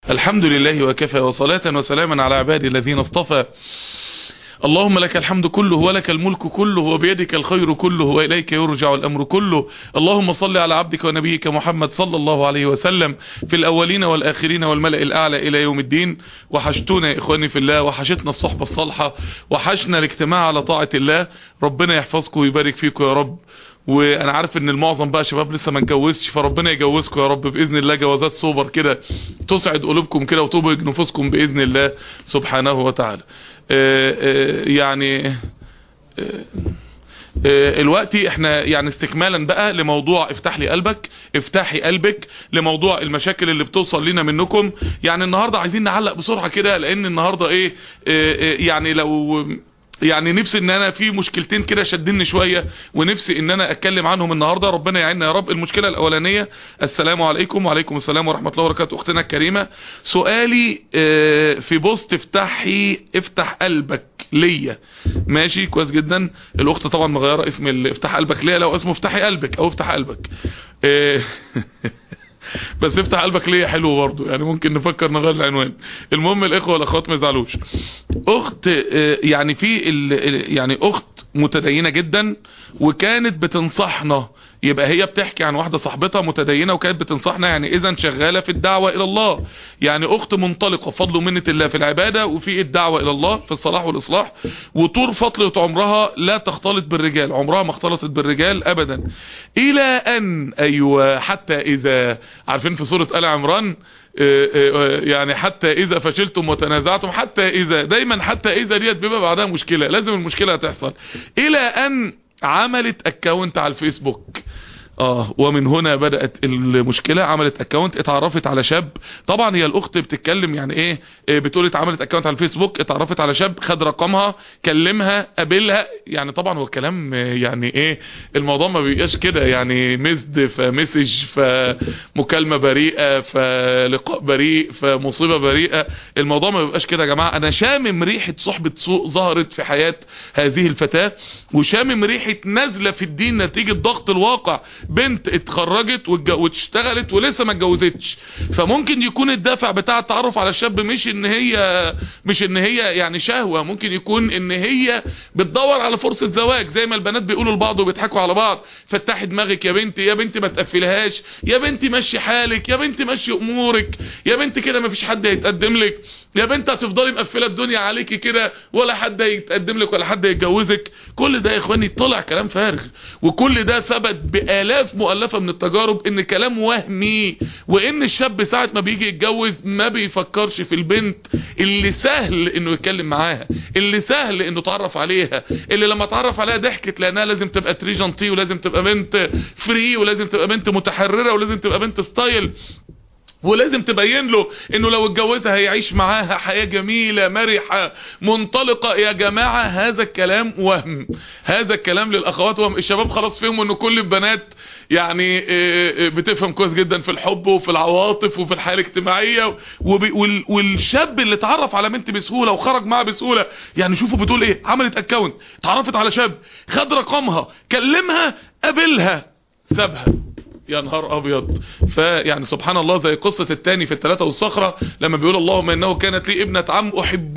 الحمد لله وكفى وصلاة وسلاما على عبادي الذين اصطفى اللهم لك الحمد كله ولك الملك كله وبيدك الخير كله وإليك يرجع الأمر كله اللهم صل على عبدك ونبيك محمد صلى الله عليه وسلم في الأولين والآخرين والملأ الأعلى إلى يوم الدين وحشتونا يا إخواني في الله وحشتنا الصحبة الصالحة وحشنا الاجتماع على طاعة الله ربنا يحفظكم ويبارك فيكم يا رب وانا عارف ان المعظم بقى شباب لسه ما اتجوزش فربنا يجوزكم يا رب باذن الله جوازات سوبر كده تسعد قلوبكم كده وتبهج نفوسكم باذن الله سبحانه وتعالى آآ آآ يعني الوقت احنا يعني استكمالا بقى لموضوع افتح لي قلبك افتحي قلبك لموضوع المشاكل اللي بتوصل لنا منكم يعني النهاردة عايزين نعلق بسرعة كده لان النهاردة ايه يعني لو يعني نفسي ان انا في مشكلتين كده شدني شوية ونفسي ان انا اتكلم عنهم النهاردة ربنا يعيننا يا رب المشكلة الاولانية السلام عليكم وعليكم السلام ورحمة الله وبركاته اختنا الكريمة سؤالي في بوست افتحي افتح قلبك ليا ماشي كويس جدا الاخت طبعا مغيرة اسم افتح قلبك ليا لو اسمه افتحي قلبك او افتح قلبك بس افتح قلبك ليه حلو برضه يعني ممكن نفكر نغير العنوان المهم الاخوه والاخوات ما يزعلوش اخت يعني في يعني اخت متدينه جدا وكانت بتنصحنا يبقى هي بتحكي عن واحدة صاحبتها متدينة وكانت بتنصحنا يعني اذا شغالة في الدعوة الى الله يعني اخت منطلقة فضل ومنة الله في العبادة وفي الدعوة الى الله في الصلاح والاصلاح وطول فترة عمرها لا تختلط بالرجال عمرها ما اختلطت بالرجال ابدا الى ان ايوه حتى اذا عارفين في سورة آل عمران يعني حتى اذا فشلتم وتنازعتم حتى اذا دايما حتى اذا ديت بيبقى بعدها مشكلة لازم المشكلة هتحصل الى ان عملت اكونت على الفيسبوك اه ومن هنا بدأت المشكلة عملت اكونت اتعرفت على شاب طبعا هي الاخت بتتكلم يعني ايه, إيه بتقول اتعملت اكونت على الفيسبوك اتعرفت على شاب خد رقمها كلمها قابلها يعني طبعا هو الكلام يعني ايه الموضوع ما بيبقاش كده يعني مسد فمسج فمكالمة بريئة فلقاء بريء فمصيبة بريئة الموضوع ما بيبقاش كده يا جماعة انا شامم ريحة صحبة سوء ظهرت في حياة هذه الفتاة وشامم ريحة نزلة في الدين نتيجة ضغط الواقع بنت اتخرجت واشتغلت ولسه ما اتجوزتش فممكن يكون الدافع بتاع التعرف على الشاب مش ان هي مش ان هي يعني شهوة ممكن يكون ان هي بتدور على فرصة زواج زي ما البنات بيقولوا لبعض وبيضحكوا على بعض فتحي دماغك يا بنتي يا بنتي ما تقفلهاش يا بنتي مشي حالك يا بنتي مشي امورك يا بنتي كده ما فيش حد هيتقدم لك يا بنت هتفضلي مقفله الدنيا عليكي كده ولا حد هيتقدم لك ولا حد هيتجوزك كل ده يا اخواني طلع كلام فارغ وكل ده ثبت بالاف مؤلفه من التجارب ان كلام وهمي وان الشاب ساعه ما بيجي يتجوز ما بيفكرش في البنت اللي سهل انه يتكلم معاها اللي سهل انه يتعرف عليها اللي لما اتعرف عليها ضحكت لانها لازم تبقى تريجنتي ولازم تبقى بنت فري ولازم تبقى بنت متحرره ولازم تبقى بنت ستايل ولازم تبين له انه لو اتجوزها هيعيش معاها حياة جميلة مرحة منطلقة يا جماعة هذا الكلام وهم هذا الكلام للاخوات وهم الشباب خلاص فهموا ان كل البنات يعني بتفهم كويس جدا في الحب وفي العواطف وفي الحياة الاجتماعية والشاب اللي اتعرف على بنت بسهولة وخرج معاها بسهولة يعني شوفوا بتقول ايه عملت اكونت اتعرفت على شاب خد رقمها كلمها قابلها سابها يا نهار ابيض فيعني سبحان الله زي قصة التاني في الثلاثة والصخرة لما بيقول اللهم انه كانت لي ابنة عم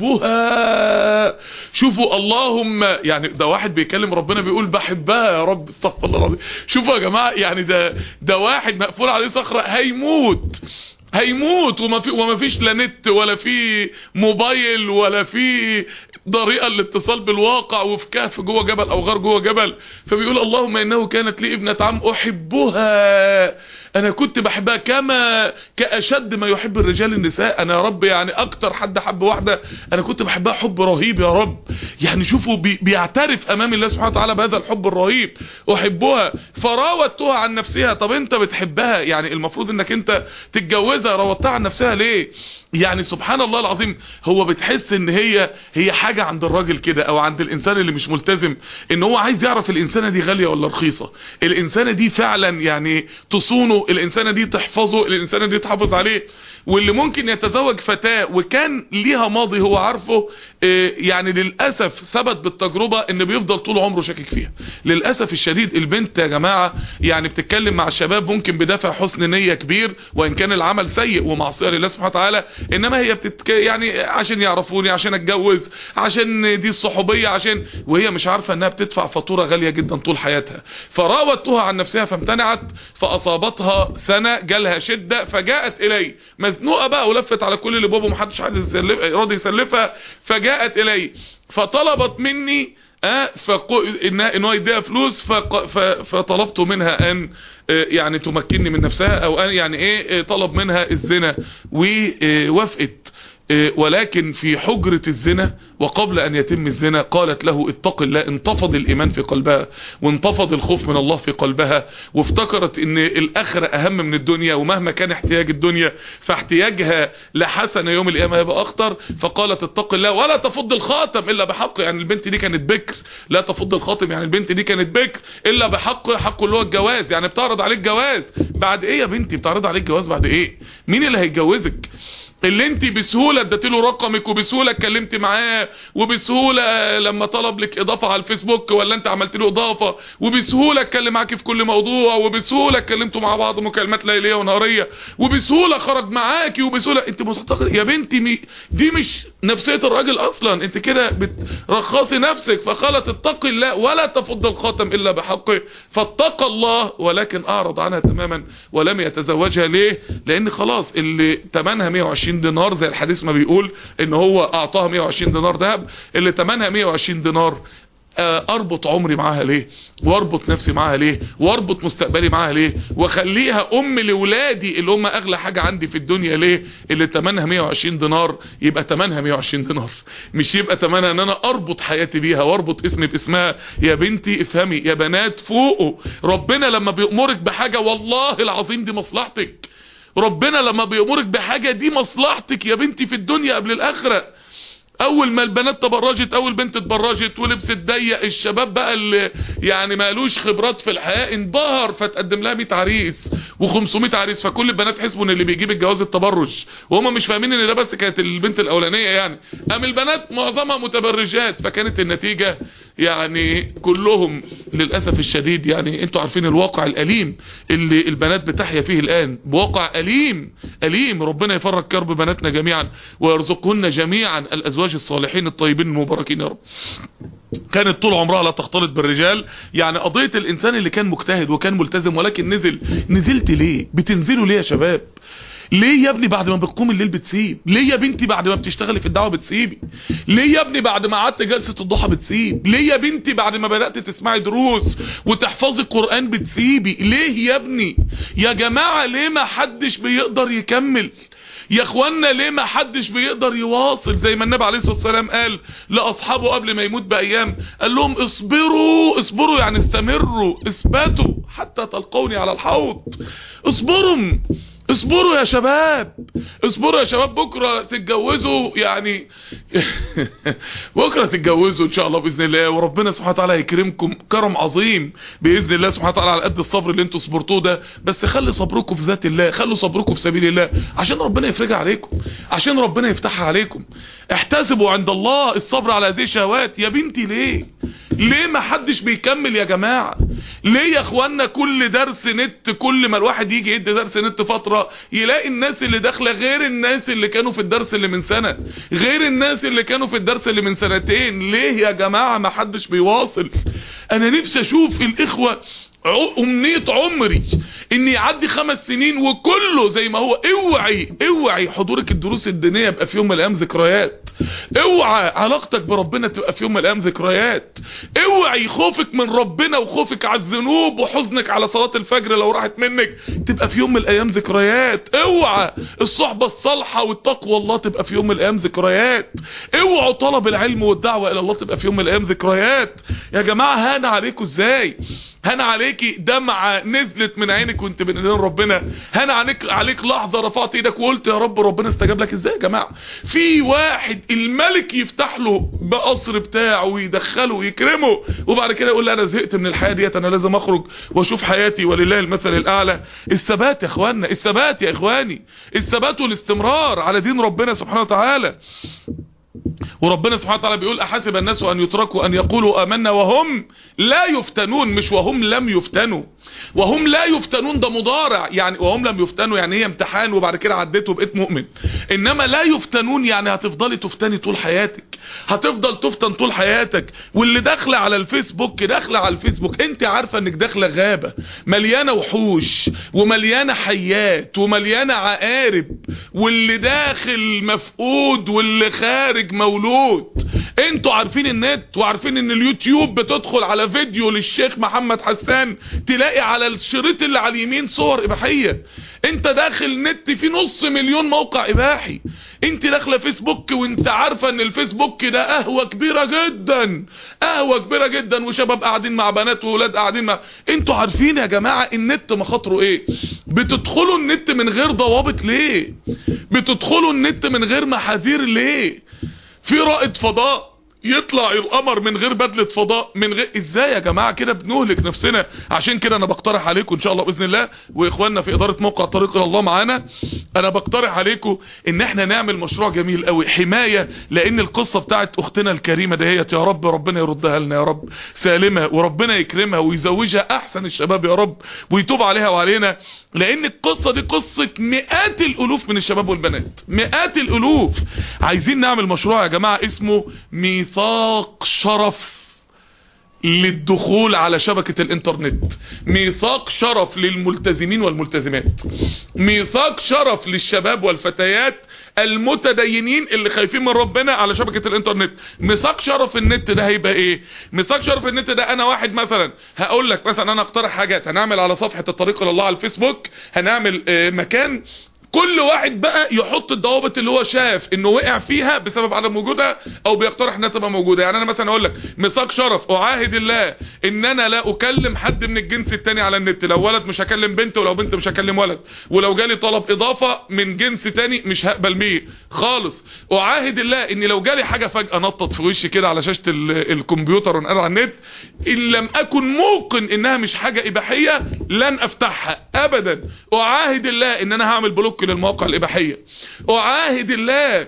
احبها شوفوا اللهم يعني ده واحد بيكلم ربنا بيقول بحبها يا رب استغفر الله العظيم شوفوا يا جماعة يعني ده ده واحد مقفول عليه صخرة هيموت هيموت وما في وما فيش لا نت ولا في موبايل ولا في طريقه الاتصال بالواقع وفي كهف جوه جبل او غار جوه جبل فبيقول اللهم انه كانت لي ابنه عم احبها انا كنت بحبها كما كاشد ما يحب الرجال النساء انا يا رب يعني اكتر حد حب واحده انا كنت بحبها حب رهيب يا رب يعني شوفوا بي بيعترف امام الله سبحانه وتعالى بهذا الحب الرهيب احبها فراودتها عن نفسها طب انت بتحبها يعني المفروض انك انت تتجوزها راودتها عن نفسها ليه يعني سبحان الله العظيم هو بتحس ان هي هي حاجة عند الراجل كده او عند الانسان اللي مش ملتزم ان هو عايز يعرف الانسانة دي غالية ولا رخيصة الانسانة دي فعلا يعني تصونه الانسانة دي تحفظه الانسانة دي تحافظ عليه واللي ممكن يتزوج فتاة وكان ليها ماضي هو عارفه يعني للأسف ثبت بالتجربة ان بيفضل طول عمره شاكك فيها للأسف الشديد البنت يا جماعة يعني بتتكلم مع الشباب ممكن بدافع حسن نية كبير وان كان العمل سيء ومعصيه لله سبحانه وتعالى انما هي بتتك يعني عشان يعرفوني عشان اتجوز عشان دي الصحوبيه عشان وهي مش عارفه انها بتدفع فاتوره غاليه جدا طول حياتها فراودتها عن نفسها فامتنعت فاصابتها سنه جالها شده فجاءت الي مزنوقه بقى ولفت على كل اللي بابه محدش عايز يسلف راضي يسلفها فجاءت الي فطلبت مني اه فقو... انها ان هو يديها فلوس فق... ف... فطلبت منها ان آه، يعني تمكنني من نفسها او ان يعني ايه آه، طلب منها الزنا ووافقت آه، ولكن في حجرة الزنا وقبل أن يتم الزنا قالت له اتق الله انتفض الإيمان في قلبها وانتفض الخوف من الله في قلبها وافتكرت ان الآخرة أهم من الدنيا ومهما كان احتياج الدنيا فاحتياجها لحسن يوم القيامة يبقى أخطر فقالت اتق الله ولا تفض الخاتم إلا بحق يعني البنت دي كانت بكر لا تفض الخاتم يعني البنت دي كانت بكر إلا بحق حقه اللي هو الجواز يعني بتعرض عليك جواز بعد إيه يا بنتي بتعرض عليك جواز بعد إيه مين اللي هيتجوزك اللي انت بسهولة اديت له رقمك وبسهولة اتكلمت معاه وبسهولة لما طلب لك اضافة على الفيسبوك ولا انت عملت له اضافة وبسهولة اتكلم معاكي في كل موضوع وبسهولة اتكلمتوا مع بعض مكالمات ليلية ونهارية وبسهولة خرج معاكي وبسهولة انت معتقد يا بنتي مي دي مش نفسية الراجل اصلا انت كده بترخصي نفسك فقالت اتقي الله ولا تفض الخاتم الا بحقه فاتقى الله ولكن اعرض عنها تماما ولم يتزوجها ليه لان خلاص اللي تمنها 120 دينار زي الحديث ما بيقول ان هو اعطاها 120 دينار ذهب اللي تمنها 120 دينار آه، اربط عمري معاها ليه واربط نفسي معاها ليه واربط مستقبلي معاها ليه واخليها ام لولادي اللي هم اغلى حاجة عندي في الدنيا ليه اللي تمنها 120 دينار يبقى تمنها 120 دينار مش يبقى تمنها ان انا اربط حياتي بيها واربط اسمي باسمها يا بنتي افهمي يا بنات فوقوا ربنا لما بيأمرك بحاجة والله العظيم دي مصلحتك ربنا لما بيأمرك بحاجة دي مصلحتك يا بنتي في الدنيا قبل الاخرة اول ما البنات تبرجت اول بنت اتبرجت ولبست ضيق الشباب بقى اللي يعني مالوش خبرات في الحياة انبهر فتقدم لها 100 عريس و500 عريس فكل البنات حسبوا ان اللي بيجيب الجواز التبرج وهم مش فاهمين ان ده بس كانت البنت الاولانية يعني ام البنات معظمها متبرجات فكانت النتيجة يعني كلهم للأسف الشديد يعني انتوا عارفين الواقع الأليم اللي البنات بتحيا فيه الآن بواقع أليم أليم ربنا يفرج كرب بناتنا جميعا ويرزقهن جميعا الأزواج الصالحين الطيبين المباركين يا رب كانت طول عمرها لا تختلط بالرجال يعني قضية الإنسان اللي كان مجتهد وكان ملتزم ولكن نزل نزلت ليه بتنزلوا ليه يا شباب ليه يا ابني بعد ما بتقوم الليل بتسيب ليه يا بنتي بعد ما بتشتغلي في الدعوه بتسيبي ليه يا ابني بعد ما قعدت جلسه الضحى بتسيب ليه يا بنتي بعد ما بدات تسمعي دروس وتحفظي القران بتسيبي ليه يا ابني يا جماعه ليه ما حدش بيقدر يكمل يا اخوانا ليه ما حدش بيقدر يواصل زي ما النبي عليه الصلاه والسلام قال لاصحابه قبل ما يموت بايام قال لهم اصبروا اصبروا يعني استمروا اثبتوا حتى تلقوني على الحوض اصبروا اصبروا يا شباب اصبروا يا شباب بكرة تتجوزوا يعني بكرة تتجوزوا ان شاء الله بإذن الله وربنا سبحانه وتعالى يكرمكم كرم عظيم بإذن الله سبحانه وتعالى على قد الصبر اللي انتوا صبرتوه ده بس خلي صبركم في ذات الله خلوا صبركم في سبيل الله عشان ربنا يفرجها عليكم عشان ربنا يفتحها عليكم احتسبوا عند الله الصبر على هذه الشهوات يا بنتي ليه ليه ما حدش بيكمل يا جماعة ليه يا اخوانا كل درس نت كل ما الواحد يجي يدي درس نت فترة يلاقي الناس اللي داخله غير الناس اللي كانوا في الدرس اللي من سنة غير الناس اللي كانوا في الدرس اللي من سنتين ليه يا جماعة ما حدش بيواصل انا نفسي اشوف الاخوة امنية عمري ان يعدي خمس سنين وكله زي ما هو اوعي اوعي حضورك الدروس الدينية يبقى في يوم من الايام ذكريات اوعى علاقتك بربنا تبقى في يوم من الايام ذكريات اوعي خوفك من ربنا وخوفك على الذنوب وحزنك على صلاة الفجر لو راحت منك تبقى في يوم من الايام ذكريات اوعى الصحبة الصالحة والتقوى الله تبقى في يوم من الايام ذكريات اوعوا طلب العلم والدعوة الى الله تبقى في يوم من الايام ذكريات يا جماعة هان عليكم ازاي هان عليكي دمعة نزلت من عينك وانت بين ايدين ربنا هان عليك عليك لحظة رفعت ايدك وقلت يا رب ربنا استجاب لك ازاي يا جماعة في واحد الملك يفتح له بقصر بتاعه ويدخله ويكرمه وبعد كده يقول لي انا زهقت من الحياة ديت انا لازم اخرج واشوف حياتي ولله المثل الاعلى الثبات يا اخوانا الثبات يا اخواني الثبات والاستمرار على دين ربنا سبحانه وتعالى وربنا سبحانه وتعالى بيقول أحسب الناس أن يتركوا أن يقولوا آمنا وهم لا يفتنون مش وهم لم يفتنوا وهم لا يفتنون ده مضارع يعني وهم لم يفتنوا يعني هي امتحان وبعد كده عديته بقيت مؤمن إنما لا يفتنون يعني هتفضلي تفتني طول حياتك هتفضل تفتن طول حياتك واللي داخله على الفيسبوك داخله على الفيسبوك انت عارفة انك داخله غابة مليانة وحوش ومليانة حيات ومليانة عقارب واللي داخل مفقود واللي خارج مولود انتوا عارفين النت وعارفين ان اليوتيوب بتدخل على فيديو للشيخ محمد حسان تلاقي على الشريط اللي على اليمين صور اباحية انت داخل نت في نص مليون موقع اباحي انت داخله فيسبوك وانت عارفة ان الفيسبوك ده قهوة كبيرة جدا قهوة كبيرة جدا وشباب قاعدين مع بنات وولاد قاعدين مع انتوا عارفين يا جماعة النت مخاطره ايه بتدخلوا النت من غير ضوابط ليه بتدخلوا النت من غير محاذير ليه في رائد فضاء يطلع القمر من غير بدلة فضاء من غير ازاي يا جماعة كده بنهلك نفسنا عشان كده انا بقترح عليكم ان شاء الله باذن الله واخواننا في ادارة موقع طريق الى الله معانا انا بقترح عليكم ان احنا نعمل مشروع جميل قوي حماية لان القصة بتاعت اختنا الكريمة دهيت يا رب ربنا يردها لنا يا رب سالمة وربنا يكرمها ويزوجها احسن الشباب يا رب ويتوب عليها وعلينا لان القصة دي قصة مئات الالوف من الشباب والبنات مئات الالوف عايزين نعمل مشروع يا جماعة اسمه ميثاق شرف للدخول على شبكة الانترنت ميثاق شرف للملتزمين والملتزمات ميثاق شرف للشباب والفتيات المتدينين اللي خايفين من ربنا على شبكة الانترنت ميثاق شرف النت ده هيبقى ايه ميثاق شرف النت ده انا واحد مثلا هقول لك مثلا انا اقترح حاجات هنعمل على صفحة الطريق الى الله على الفيسبوك هنعمل آه، مكان كل واحد بقى يحط الضوابط اللي هو شاف انه وقع فيها بسبب عدم وجودها او بيقترح انها تبقى موجوده يعني انا مثلا اقول لك ميثاق شرف اعاهد الله ان انا لا اكلم حد من الجنس التاني على النت لو ولد مش هكلم بنت ولو بنت مش هكلم ولد ولو جالي طلب اضافه من جنس تاني مش هقبل بيه خالص اعاهد الله ان لو جالي حاجه فجاه نطت في وشي كده على شاشه ال- الكمبيوتر وانا قاعد على النت ان لم اكن موقن انها مش حاجه اباحيه لن افتحها ابدا اعاهد الله ان انا هعمل بلوك للمواقع الاباحيه اعاهد الله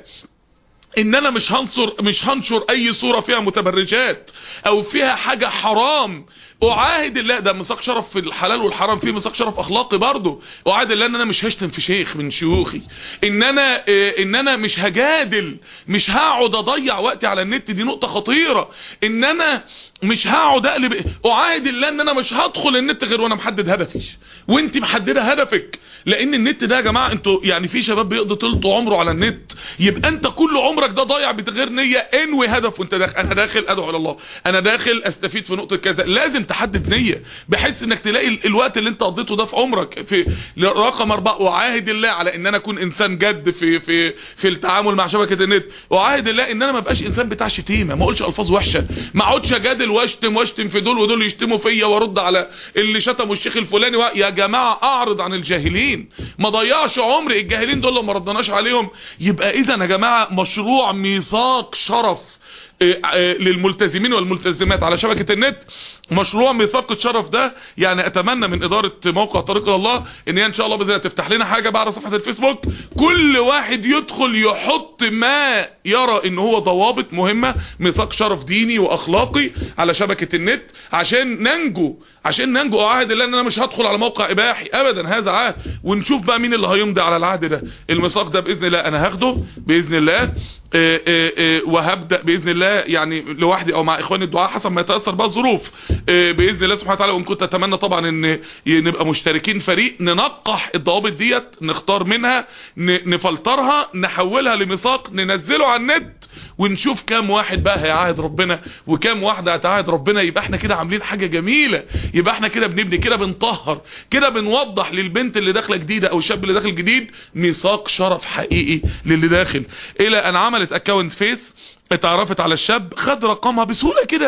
ان انا مش هنصر مش هنشر اي صورة فيها متبرجات او فيها حاجة حرام اعاهد الله ده ميثاق شرف في الحلال والحرام فيه ميثاق شرف اخلاقي برضه اعاهد الله ان انا مش هشتم في شيخ من شيوخي ان انا آه، ان انا مش هجادل مش هقعد اضيع وقتي على النت دي نقطة خطيرة ان انا مش هقعد اقلب اعاهد الله ان انا مش هدخل النت غير وانا محدد هدفي وانت محدده هدفك لان النت ده يا جماعه انتوا يعني في شباب بيقضي طول عمره على النت يبقى انت كل عمرك ده ضايع بغير نيه انوي هدف وانت داخل انا داخل ادعو الى الله انا داخل استفيد في نقطه كذا لازم تحدد نيه بحيث انك تلاقي ال- الوقت اللي انت قضيته ده في عمرك في رقم أربعة وعاهد الله على ان انا اكون انسان جد في في في التعامل مع شبكه النت وعاهد الله ان انا ما ابقاش انسان بتاع شتيمه ما اقولش الفاظ وحشه ما اقعدش اجادل واشتم واشتم في دول ودول يشتموا فيا وارد على اللي شتموا الشيخ الفلاني و... يا جماعه اعرض عن الجاهلين ما ضيعش عمري الجاهلين دول لو ما ردناش عليهم يبقى اذا يا جماعه مشروع ميثاق شرف آه، آه، للملتزمين والملتزمات على شبكة النت مشروع ميثاق الشرف ده يعني اتمنى من ادارة موقع طريق إلى الله ان هي ان شاء الله باذن الله تفتح لنا حاجة بعد صفحة الفيسبوك كل واحد يدخل يحط ما يرى ان هو ضوابط مهمة ميثاق شرف ديني واخلاقي على شبكة النت عشان ننجو عشان ننجو اعاهد الله ان انا مش هدخل على موقع اباحي ابدا هذا عهد ونشوف بقى مين اللي هيمضي على العهد ده الميثاق ده باذن الله انا هاخده باذن الله آه، آه، آه، وهبدا باذن الله يعني لوحدي او مع اخواني الدعاء حسب ما يتاثر بقى الظروف آه، باذن الله سبحانه وتعالى وان كنت اتمنى طبعا ان نبقى مشتركين فريق ننقح الضوابط ديت نختار منها ن- نفلترها نحولها لميثاق ننزله على النت ونشوف كام واحد بقى هيعاهد ربنا وكام واحده هتعاهد ربنا يبقى احنا كده عاملين حاجه جميله يبقى احنا كده بنبني كده بنطهر كده بنوضح للبنت اللي داخله جديده او الشاب اللي داخل جديد ميثاق شرف حقيقي للي داخل الى ان عملت اكونت فيس اتعرفت على الشاب خد رقمها بسهوله كده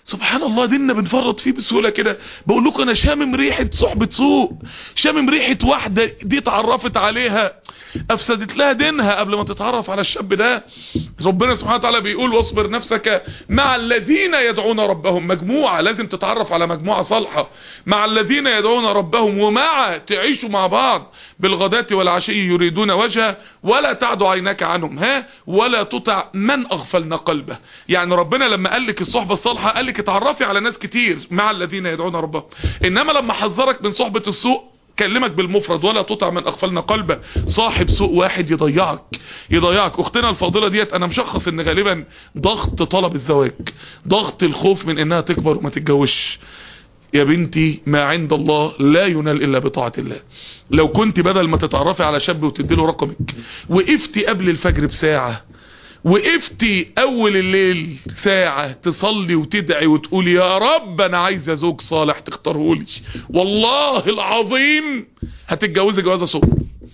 سبحان الله ديننا بنفرط فيه بسهولة كده بقول لكم انا شامم ريحة صحبة سوء شامم ريحة واحدة دي اتعرفت عليها افسدت لها دينها قبل ما تتعرف على الشاب ده ربنا سبحانه وتعالى بيقول واصبر نفسك مع الذين يدعون ربهم مجموعة لازم تتعرف على مجموعة صالحة مع الذين يدعون ربهم ومع تعيشوا مع بعض بالغداة والعشي يريدون وجهه ولا تعد عينك عنهم ها ولا تطع من اغفلنا قلبه يعني ربنا لما قال لك الصحبة الصالحة قال لك اتعرفي على ناس كتير مع الذين يدعون ربهم انما لما حذرك من صحبة السوء كلمك بالمفرد ولا تطع من اغفلنا قلبه صاحب سوء واحد يضيعك يضيعك اختنا الفاضلة ديت انا مشخص ان غالبا ضغط طلب الزواج ضغط الخوف من انها تكبر وما تتجوزش يا بنتي ما عند الله لا ينال الا بطاعة الله لو كنت بدل ما تتعرفي على شاب وتديله رقمك وقفتي قبل الفجر بساعة وقفتي اول الليل ساعة تصلي وتدعي وتقول يا رب انا عايزة زوج صالح تختاره لي والله العظيم هتتجوزي جوازة سوء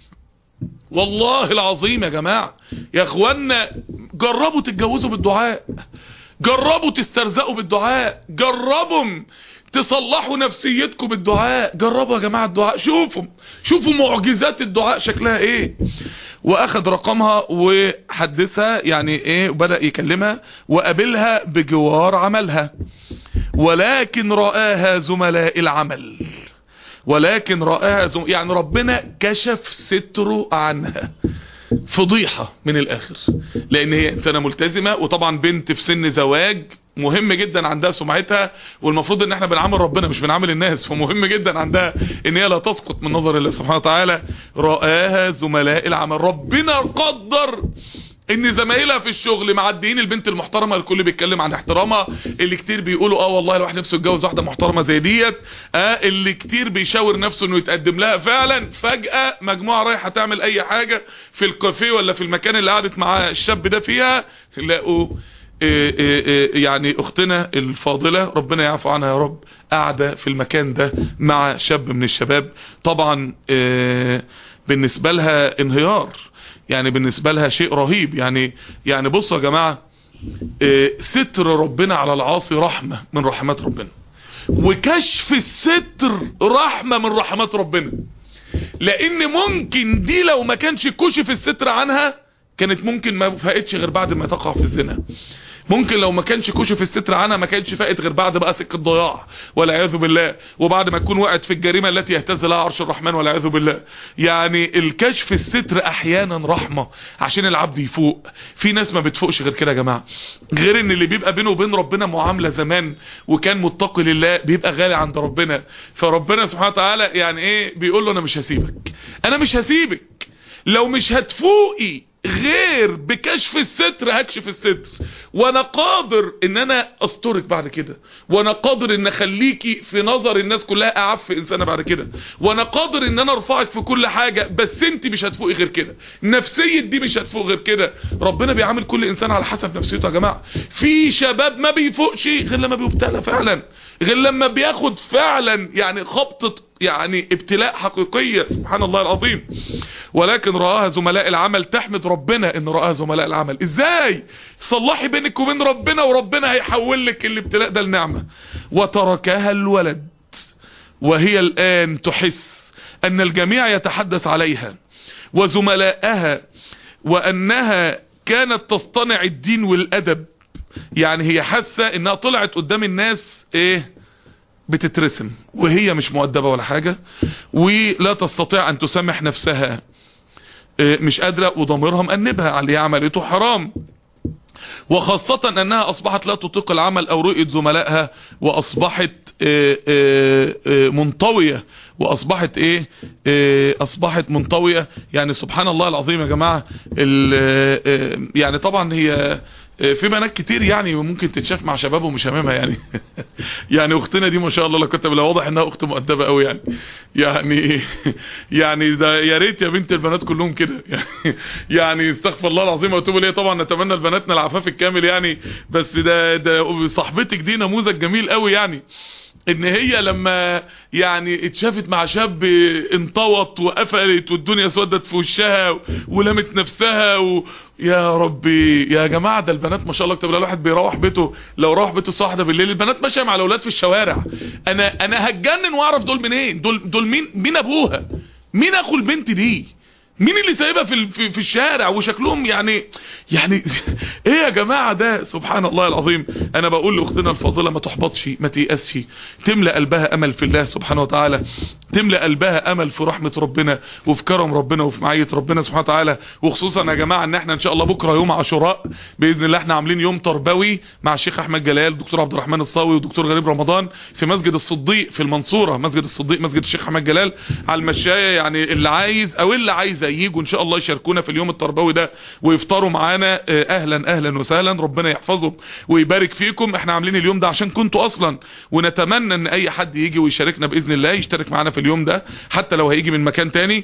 والله العظيم يا جماعة يا اخوانا جربوا تتجوزوا بالدعاء جربوا تسترزقوا بالدعاء جربوا تصلحوا نفسيتكم بالدعاء جربوا يا جماعة الدعاء شوفوا شوفوا معجزات الدعاء شكلها ايه واخد رقمها وحدثها يعني ايه وبدأ يكلمها وقابلها بجوار عملها ولكن رآها زملاء العمل ولكن رآها زم... يعني ربنا كشف ستره عنها فضيحة من الاخر لان هي انسانة ملتزمة وطبعا بنت في سن زواج مهم جدا عندها سمعتها والمفروض ان احنا بنعامل ربنا مش بنعامل الناس فمهم جدا عندها ان هي لا تسقط من نظر الله سبحانه وتعالى رآها زملاء العمل ربنا قدر ان زمايلها في الشغل معديين البنت المحترمه الكل بيتكلم عن احترامها اللي كتير بيقولوا اه والله الواحد نفسه يتجوز واحده محترمه زي ديت اه اللي كتير بيشاور نفسه انه يتقدم لها فعلا فجاه مجموعه رايحه تعمل اي حاجه في الكافيه ولا في المكان اللي قعدت مع الشاب ده فيها لقوا إيه إيه إيه يعني اختنا الفاضلة ربنا يعفو عنها يا رب قاعدة في المكان ده مع شاب من الشباب طبعا بالنسبة لها انهيار يعني بالنسبة لها شيء رهيب يعني يعني بصوا يا جماعة ستر ربنا على العاصي رحمة من رحمات ربنا وكشف الستر رحمة من رحمات ربنا لان ممكن دي لو ما كانش كشف الستر عنها كانت ممكن ما فاقتش غير بعد ما تقع في الزنا ممكن لو ما كانش كشف الستر عنها ما كانش فاقت غير بعد بقى سكه ضياع والعياذ بالله وبعد ما تكون وقعت في الجريمه التي يهتز لها عرش الرحمن والعياذ بالله يعني الكشف الستر احيانا رحمه عشان العبد يفوق في ناس ما بتفوقش غير كده يا جماعه غير ان اللي بيبقى بينه وبين ربنا معامله زمان وكان متقي لله بيبقى غالي عند ربنا فربنا سبحانه وتعالى يعني ايه بيقول له انا مش هسيبك انا مش هسيبك لو مش هتفوقي غير بكشف الستر هكشف الستر وانا قادر ان انا استرك بعد كده وانا قادر ان اخليكي في نظر الناس كلها اعف انسانه بعد كده وانا قادر ان انا ارفعك في كل حاجة بس انت مش هتفوقي غير كده نفسية دي مش هتفوق غير كده ربنا بيعامل كل انسان على حسب نفسيته يا جماعة في شباب ما بيفوقش غير لما بيبتلى فعلا غير لما بياخد فعلا يعني خبطة يعني ابتلاء حقيقية سبحان الله العظيم ولكن رآها زملاء العمل تحمد ربنا ان رآها زملاء العمل ازاي صلحي بينك وبين ربنا وربنا هيحول لك الابتلاء ده لنعمة وتركها الولد وهي الآن تحس ان الجميع يتحدث عليها وزملائها وانها كانت تصطنع الدين والادب يعني هي حاسة انها طلعت قدام الناس ايه بتترسم وهي مش مؤدبة ولا حاجة ولا تستطيع ان تسامح نفسها مش قادرة وضميرها مأنبها على اللي عملته حرام وخاصة انها اصبحت لا تطيق العمل او رؤية زملائها واصبحت منطوية واصبحت ايه اصبحت منطوية يعني سبحان الله العظيم يا جماعة يعني طبعا هي في بنات كتير يعني ممكن تتشاف مع شباب ومش همامها يعني يعني اختنا دي ما شاء الله لو كنت بلا واضح انها اخت مؤدبه قوي يعني يعني يعني ده يا ريت يا بنت البنات كلهم كده يعني يعني استغفر الله العظيم واتوب اليه طبعا نتمنى لبناتنا العفاف الكامل يعني بس ده ده صاحبتك دي نموذج جميل قوي يعني ان هي لما يعني اتشافت مع شاب انطوت وقفلت والدنيا اسودت في وشها ولمت نفسها و... يا ربي يا جماعه ده البنات ما شاء الله كتب الواحد بيروح بيته لو روح بيته الساعه 1 بالليل البنات ماشيه مع الاولاد في الشوارع انا انا هتجنن واعرف دول منين دول دول مين مين ابوها مين اخو البنت دي مين اللي سايبها في في, في الشارع وشكلهم يعني يعني ايه يا جماعه ده سبحان الله العظيم انا بقول لاختنا الفاضله ما تحبطش ما تيأسش تملى قلبها امل في الله سبحانه وتعالى تملى قلبها امل في رحمه ربنا وفي كرم ربنا وفي معيه ربنا سبحانه وتعالى وخصوصا يا جماعه ان احنا ان شاء الله بكره يوم عاشوراء باذن الله احنا عاملين يوم تربوي مع الشيخ احمد جلال الدكتور عبد الرحمن الصاوي والدكتور غريب رمضان في مسجد الصديق في المنصوره مسجد الصديق مسجد الشيخ احمد جلال على المشايه يعني اللي عايز او اللي عايزه ييجوا ان شاء الله يشاركونا في اليوم التربوي ده ويفطروا معانا اهلا اهلا وسهلا ربنا يحفظهم ويبارك فيكم احنا عاملين اليوم ده عشان كنتوا اصلا ونتمنى ان اي حد يجي ويشاركنا باذن الله يشترك معانا في اليوم ده حتى لو هيجي من مكان تاني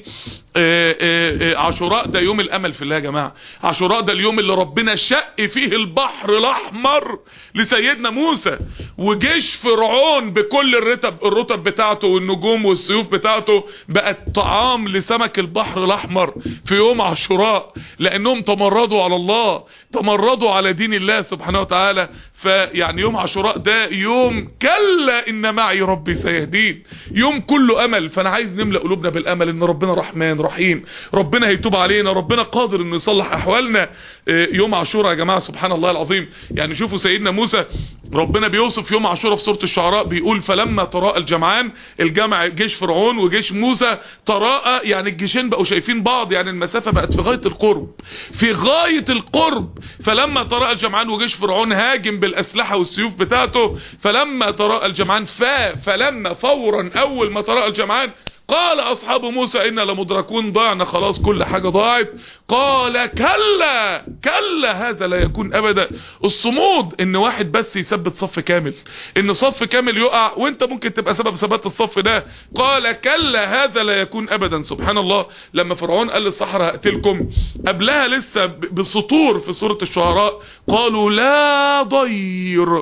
اه اه عاشوراء ده يوم الامل في الله يا جماعه عاشوراء ده اليوم اللي ربنا شق فيه البحر الاحمر لسيدنا موسى وجيش فرعون بكل الرتب الرتب بتاعته والنجوم والسيوف بتاعته بقت طعام لسمك البحر الاحمر في يوم عاشوراء لانهم تمردوا على الله تمردوا على دين الله سبحانه وتعالى فيعني يوم عاشوراء ده يوم كلا ان معي ربي سيهدين يوم كله امل فانا عايز نملأ قلوبنا بالامل ان ربنا رحمن رحيم ربنا هيتوب علينا ربنا قادر انه يصلح احوالنا يوم عاشوراء يا جماعه سبحان الله العظيم يعني شوفوا سيدنا موسى ربنا بيوصف يوم عاشوراء في سوره الشعراء بيقول فلما تراءى الجمعان الجمع جيش فرعون وجيش موسى تراءى يعني الجيشين بقوا شايفين بعض يعني المسافه بقت في غايه القرب في غايه القرب فلما تراءى الجمعان وجيش فرعون هاجم بالاسلحه والسيوف بتاعته فلما تراءى الجمعان فا فلما فورا اول ما تراءى الجمعان قال اصحاب موسى انا لمدركون ضعنا خلاص كل حاجة ضاعت قال كلا كلا هذا لا يكون ابدا الصمود ان واحد بس يثبت صف كامل ان صف كامل يقع وانت ممكن تبقى سبب ثبات الصف ده قال كلا هذا لا يكون ابدا سبحان الله لما فرعون قال للصحراء هقتلكم قبلها لسه بسطور في سورة الشعراء قالوا لا ضير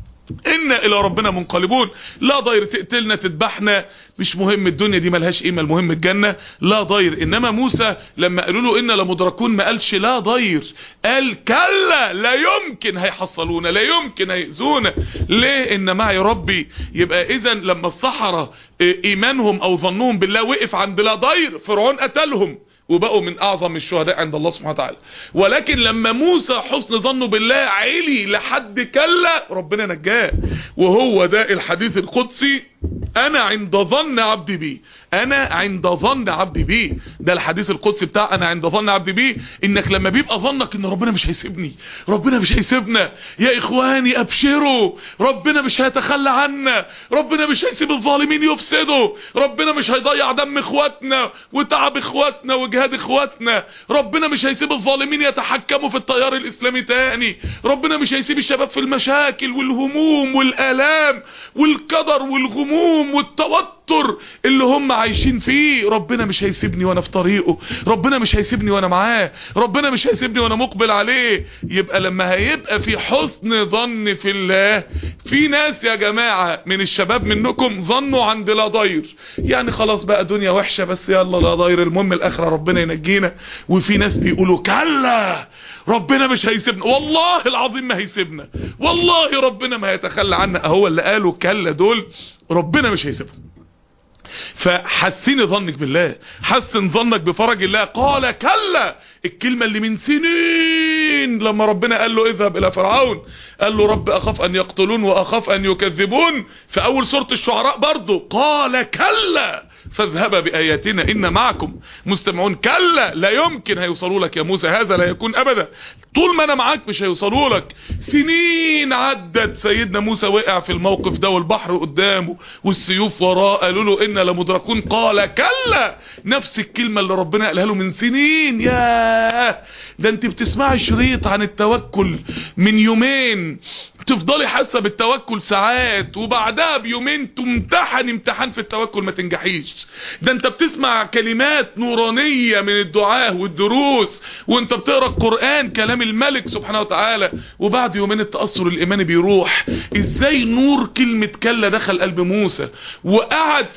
إنا إلى ربنا منقلبون لا ضير تقتلنا تذبحنا مش مهم الدنيا دي ملهاش قيمة المهم الجنة لا ضير إنما موسى لما قالوا له إنا لمدركون ما قالش لا ضير قال كلا لا يمكن هيحصلونا لا يمكن هيأذونا ليه إن معي ربي يبقى إذا لما الصحراء إيمانهم أو ظنهم بالله وقف عند لا ضير فرعون قتلهم وبقوا من اعظم الشهداء عند الله سبحانه وتعالى ولكن لما موسى حسن ظنه بالله عيلي لحد كلا ربنا نجاه وهو ده الحديث القدسي انا عند ظن عبدي بي انا عند ظن عبدي بي ده الحديث القدسي بتاع انا عند ظن عبدي بي انك لما بيبقى ظنك ان ربنا مش هيسيبني ربنا مش هيسيبنا يا اخواني ابشروا ربنا مش هيتخلى عنا ربنا مش هيسيب الظالمين يفسدوا ربنا مش هيضيع دم اخواتنا وتعب اخواتنا وجهاد اخواتنا ربنا مش هيسيب الظالمين يتحكموا في التيار الاسلامي تاني ربنا مش هيسيب الشباب في المشاكل والهموم والالام والقدر والغموم والتوتر اللي هم عايشين فيه ربنا مش هيسيبني وانا في طريقه ربنا مش هيسيبني وانا معاه ربنا مش هيسيبني وانا مقبل عليه يبقى لما هيبقى في حسن ظن في الله في ناس يا جماعة من الشباب منكم ظنوا عند لا ضير يعني خلاص بقى دنيا وحشة بس يلا لا ضير المهم الاخرة ربنا ينجينا وفي ناس بيقولوا كلا ربنا مش هيسيبنا والله العظيم ما هيسيبنا والله ربنا ما هيتخلى عنا هو اللي قالوا كلا دول ربنا مش هيسيبهم فحسين ظنك بالله حسن ظنك بفرج الله قال كلا الكلمة اللي من سنين لما ربنا قال له اذهب الى فرعون قال له رب اخاف ان يقتلون واخاف ان يكذبون في اول سورة الشعراء برضو قال كلا فاذهب بآياتنا إن معكم مستمعون كلا لا يمكن هيوصلوا لك يا موسى هذا لا يكون أبدا طول ما أنا معاك مش هيوصلوا لك سنين عدت سيدنا موسى وقع في الموقف ده والبحر قدامه والسيوف وراه قالوا له إنا لمدركون قال كلا نفس الكلمة اللي ربنا قالها له من سنين يا ده انت بتسمعي شريط عن التوكل من يومين تفضلي حاسه بالتوكل ساعات وبعدها بيومين تمتحن امتحان في التوكل ما تنجحيش تعيش ده انت بتسمع كلمات نورانية من الدعاء والدروس وانت بتقرأ القرآن كلام الملك سبحانه وتعالى وبعد يومين التأثر الإيماني بيروح ازاي نور كلمة كلا دخل قلب موسى وقعد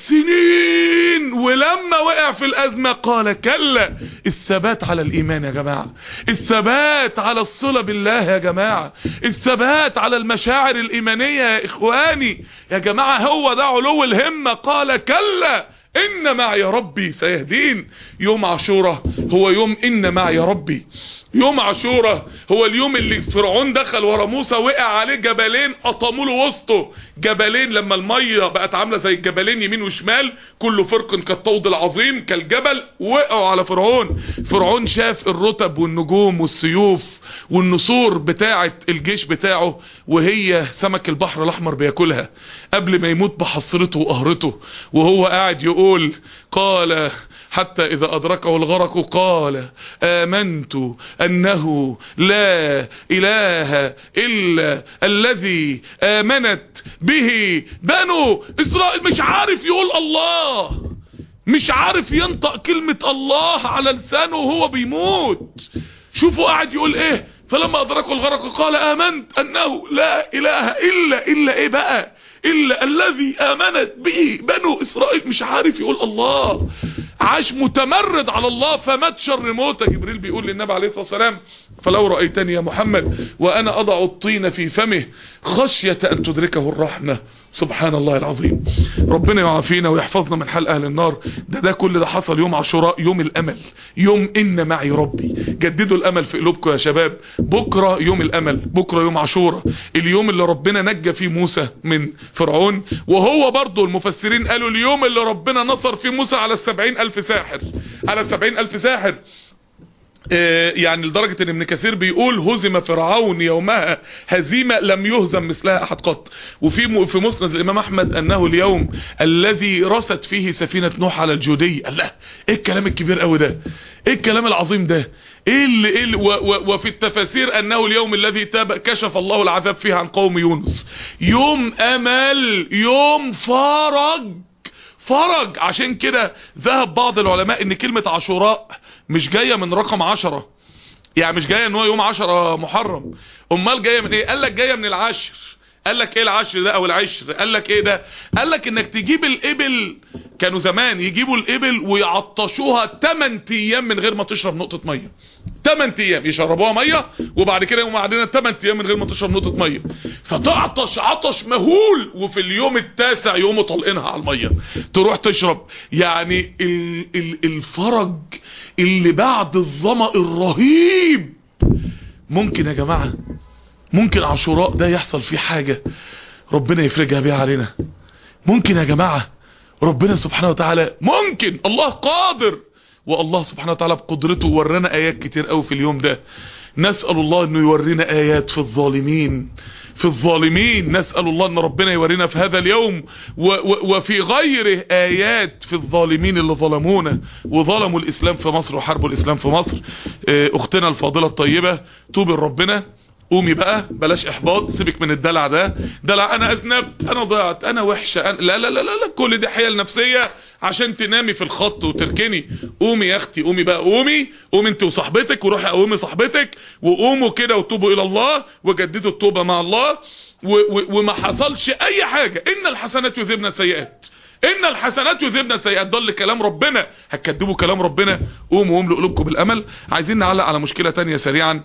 سنين ولما وقع في الأزمة قال كلا الثبات على الإيمان يا جماعة الثبات على الصلة بالله يا جماعة الثبات على المشاعر الإيمانية يا إخواني يا جماعة هو ده علو الهمة قال كلا إن معي ربي سيهدين يوم عاشوره هو يوم إن معي ربي يوم عاشوره هو اليوم اللي فرعون دخل ورا موسى وقع عليه جبلين قطموا له وسطه جبلين لما الميه بقت عامله زي الجبلين يمين وشمال كل فرق كالطود العظيم كالجبل وقعوا على فرعون فرعون شاف الرتب والنجوم والسيوف والنسور بتاعه الجيش بتاعه وهي سمك البحر الاحمر بياكلها قبل ما يموت بحصرته وقهرته وهو قاعد يقول قال حتى اذا ادركه الغرق قال امنت انه لا اله الا الذي امنت به بنو اسرائيل مش عارف يقول الله مش عارف ينطق كلمة الله على لسانه وهو بيموت شوفوا قاعد يقول ايه فلما ادركوا الغرق قال امنت انه لا اله الا الا ايه بقى الا الذي امنت به بنو اسرائيل مش عارف يقول الله عاش متمرد على الله فمات شر موته جبريل بيقول للنبي عليه الصلاة والسلام فلو رأيتني يا محمد وأنا أضع الطين في فمه خشية أن تدركه الرحمة سبحان الله العظيم ربنا يعافينا ويحفظنا من حال أهل النار ده ده كل ده حصل يوم عاشوراء يوم الأمل يوم إن معي ربي جددوا الأمل في قلوبكم يا شباب بكرة يوم الأمل بكرة يوم عاشوراء اليوم اللي ربنا نجى فيه موسى من فرعون وهو برضو المفسرين قالوا اليوم اللي ربنا نصر فيه موسى على السبعين ألف ساحر على السبعين ألف ساحر يعني لدرجة ان ابن كثير بيقول هزم فرعون يومها هزيمة لم يهزم مثلها احد قط وفي في مسند الامام احمد انه اليوم الذي رست فيه سفينة نوح على الجودية الله ايه الكلام الكبير قوي ده ايه الكلام العظيم ده ايه اللي إيه اللي و و وفي التفاسير انه اليوم الذي تاب كشف الله العذاب فيه عن قوم يونس يوم امل يوم فرج فرج عشان كده ذهب بعض العلماء ان كلمة عاشوراء مش جاية من رقم عشرة يعني مش جاية ان هو يوم عشرة محرم امال جاية من ايه قال لك جاية من العشر قال لك ايه العشر ده او العشر قال لك ايه ده قال لك انك تجيب الابل كانوا زمان يجيبوا الابل ويعطشوها 8 ايام من غير ما تشرب نقطة مية 8 ايام يشربوها مية وبعد كده يقوموا قاعدين 8 ايام من غير ما تشرب نقطة مية فتعطش عطش مهول وفي اليوم التاسع يقوموا طلقينها على المية تروح تشرب يعني ال ال الفرج اللي بعد الظمأ الرهيب ممكن يا جماعة ممكن عاشوراء ده يحصل فيه حاجة ربنا يفرجها بيها علينا ممكن يا جماعة ربنا سبحانه وتعالى ممكن الله قادر والله سبحانه وتعالى بقدرته ورانا ايات كتير قوي في اليوم ده نسأل الله انه يورينا ايات في الظالمين في الظالمين نسأل الله ان ربنا يورينا في هذا اليوم و و وفي غيره ايات في الظالمين اللي ظلمونا وظلموا الاسلام في مصر وحاربوا الاسلام في مصر اختنا الفاضلة الطيبة توبي ربنا قومي بقى بلاش احباط سيبك من الدلع ده دلع انا اذنبت انا ضيعت انا وحشة أنا لا, لا لا لا لا كل دي حيل نفسية عشان تنامي في الخط وتركني قومي يا اختي قومي بقى قومي قومي انت وصاحبتك وروحي قومي صاحبتك وقوموا كده وتوبوا الى الله وجددوا التوبة مع الله و و وما حصلش اي حاجة ان الحسنات يذهبن السيئات ان الحسنات يذهبن السيئات ضل كلام ربنا هتكذبوا كلام ربنا قوموا واملوا قلوبكم بالامل عايزين نعلق على مشكلة تانية سريعا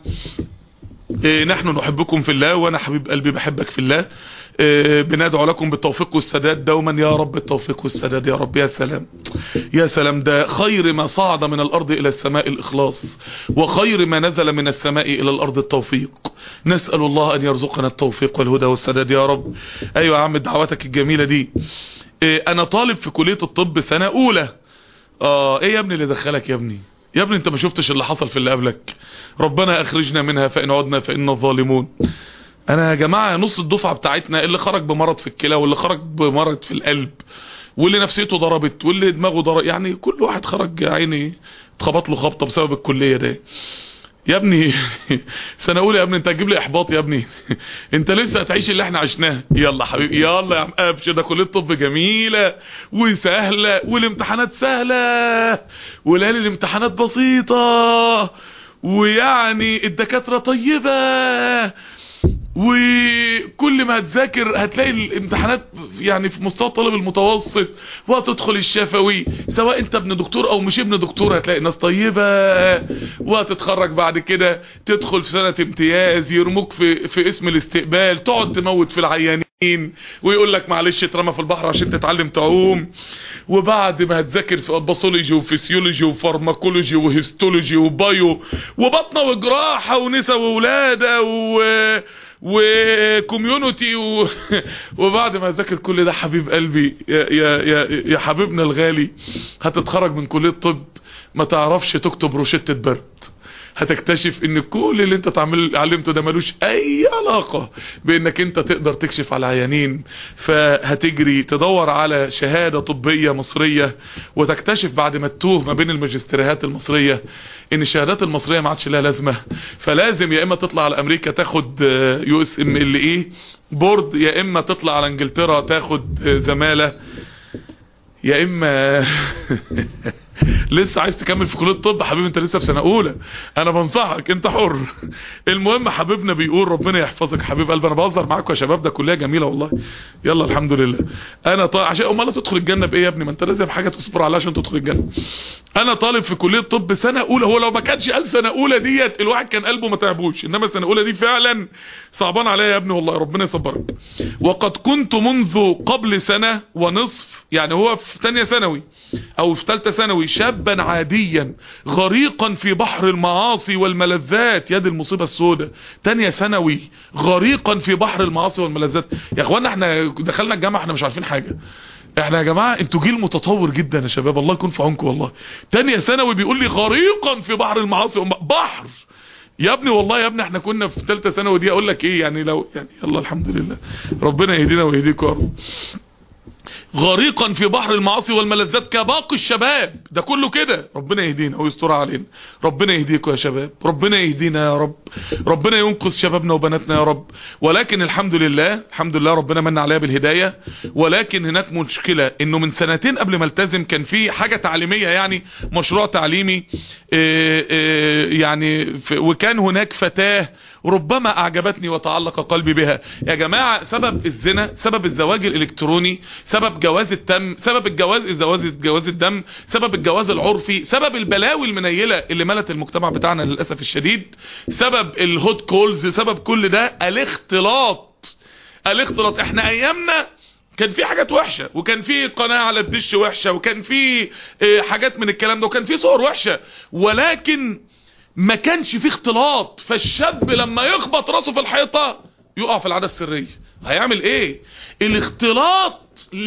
إيه نحن نحبكم في الله وانا حبيب قلبي بحبك في الله إيه بندعو لكم بالتوفيق والسداد دوما يا رب التوفيق والسداد يا رب يا سلام يا سلام ده خير ما صعد من الارض الى السماء الاخلاص وخير ما نزل من السماء الى الارض التوفيق نسأل الله ان يرزقنا التوفيق والهدى والسداد يا رب ايوه يا عم دعواتك الجميلة دي إيه انا طالب في كلية الطب سنة اولى اه ايه يا ابني اللي دخلك يا ابني يا ابني انت ما شفتش اللي حصل في اللي قبلك ربنا اخرجنا منها فان عدنا فإنا الظالمون انا يا جماعة نص الدفعة بتاعتنا اللي خرج بمرض في الكلى واللي خرج بمرض في القلب واللي نفسيته ضربت واللي دماغه ضرب يعني كل واحد خرج عيني اتخبط له خبطة بسبب الكلية ده يا ابني سنة اولى يا ابني انت هتجيب لي احباط يا ابني انت لسه هتعيش اللي احنا عشناه يلا حبيبي يلا يا عم ابشر ده كليه طب جميله وسهله والامتحانات سهله وليالي الامتحانات بسيطه ويعني الدكاتره طيبه وكل ما هتذاكر هتلاقي الامتحانات يعني في مستوى الطالب المتوسط وهتدخل الشفوي سواء انت ابن دكتور او مش ابن دكتور هتلاقي ناس طيبة وهتتخرج بعد كده تدخل في سنة امتياز يرموك في, في اسم الاستقبال تقعد تموت في العيانين ويقول لك معلش اترمى في البحر عشان تتعلم تعوم وبعد ما هتذاكر في باثولوجي وفسيولوجي وفارماكولوجي وهيستولوجي وبايو وبطنه وجراحه ونساء وولاده و وكوميونتي و... وبعد ما اذاكر كل ده حبيب قلبي يا يا يا, يا حبيبنا الغالي هتتخرج من كليه طب ما تعرفش تكتب روشته برد هتكتشف ان كل اللي انت تعمل علمته ده ملوش اي علاقة بانك انت تقدر تكشف على عيانين فهتجري تدور على شهادة طبية مصرية وتكتشف بعد ما تتوه ما بين الماجستيريهات المصرية ان الشهادات المصرية ما عادش لها لازمة فلازم يا اما تطلع على امريكا تاخد يو اس ام ال اي بورد يا اما تطلع على انجلترا تاخد زمالة يا اما لسه عايز تكمل في كليه الطب حبيبي انت لسه في سنه اولى انا بنصحك انت حر المهم حبيبنا بيقول ربنا يحفظك حبيب قلبي انا بهزر معاكم يا شباب ده كليه جميله والله يلا الحمد لله انا طالب عشان امال تدخل الجنه بايه يا ابني ما انت لازم حاجه تصبر عليها عشان تدخل الجنه انا طالب في كليه طب سنه اولى هو لو ما كانش قال سنه اولى ديت الواحد كان قلبه ما تعبوش انما سنه اولى دي فعلا صعبان عليا يا ابني والله ربنا يصبرك وقد كنت منذ قبل سنه ونصف يعني هو في ثانيه ثانوي او في ثالثه ثانوي شابا عاديا غريقا في بحر المعاصي والملذات يد المصيبة السوداء تانية ثانوي غريقا في بحر المعاصي والملذات يا اخوانا احنا دخلنا الجامعة احنا مش عارفين حاجة احنا يا جماعة انتوا جيل متطور جدا يا شباب الله يكون في عونكم والله تانية ثانوي بيقول لي غريقا في بحر المعاصي وم... بحر يا ابني والله يا ابني احنا كنا في ثالثه ثانوي دي اقول لك ايه يعني لو يعني يلا الحمد لله ربنا يهدينا ويهديكم يا رب غريقا في بحر المعاصي والملذات كباقي الشباب ده كله كده ربنا يهدينا ويستر علينا ربنا يهديكم يا شباب ربنا يهدينا يا رب ربنا ينقذ شبابنا وبناتنا يا رب ولكن الحمد لله الحمد لله ربنا من عليها بالهداية ولكن هناك مشكلة انه من سنتين قبل ما التزم كان في حاجة تعليمية يعني مشروع تعليمي اه اه يعني وكان هناك فتاة ربما اعجبتني وتعلق قلبي بها يا جماعة سبب الزنا سبب الزواج الالكتروني سبب جواز التم سبب الجواز الزواج جواز الدم سبب الجواز العرفي سبب البلاوي المنيلة اللي ملت المجتمع بتاعنا للأسف الشديد سبب الهوت كولز سبب كل ده الاختلاط الاختلاط احنا ايامنا كان في حاجات وحشة وكان في قناة على الدش وحشة وكان في حاجات من الكلام ده وكان في صور وحشة ولكن ما كانش في اختلاط فالشاب لما يخبط راسه في الحيطة يقع في العادة السرية هيعمل ايه الاختلاط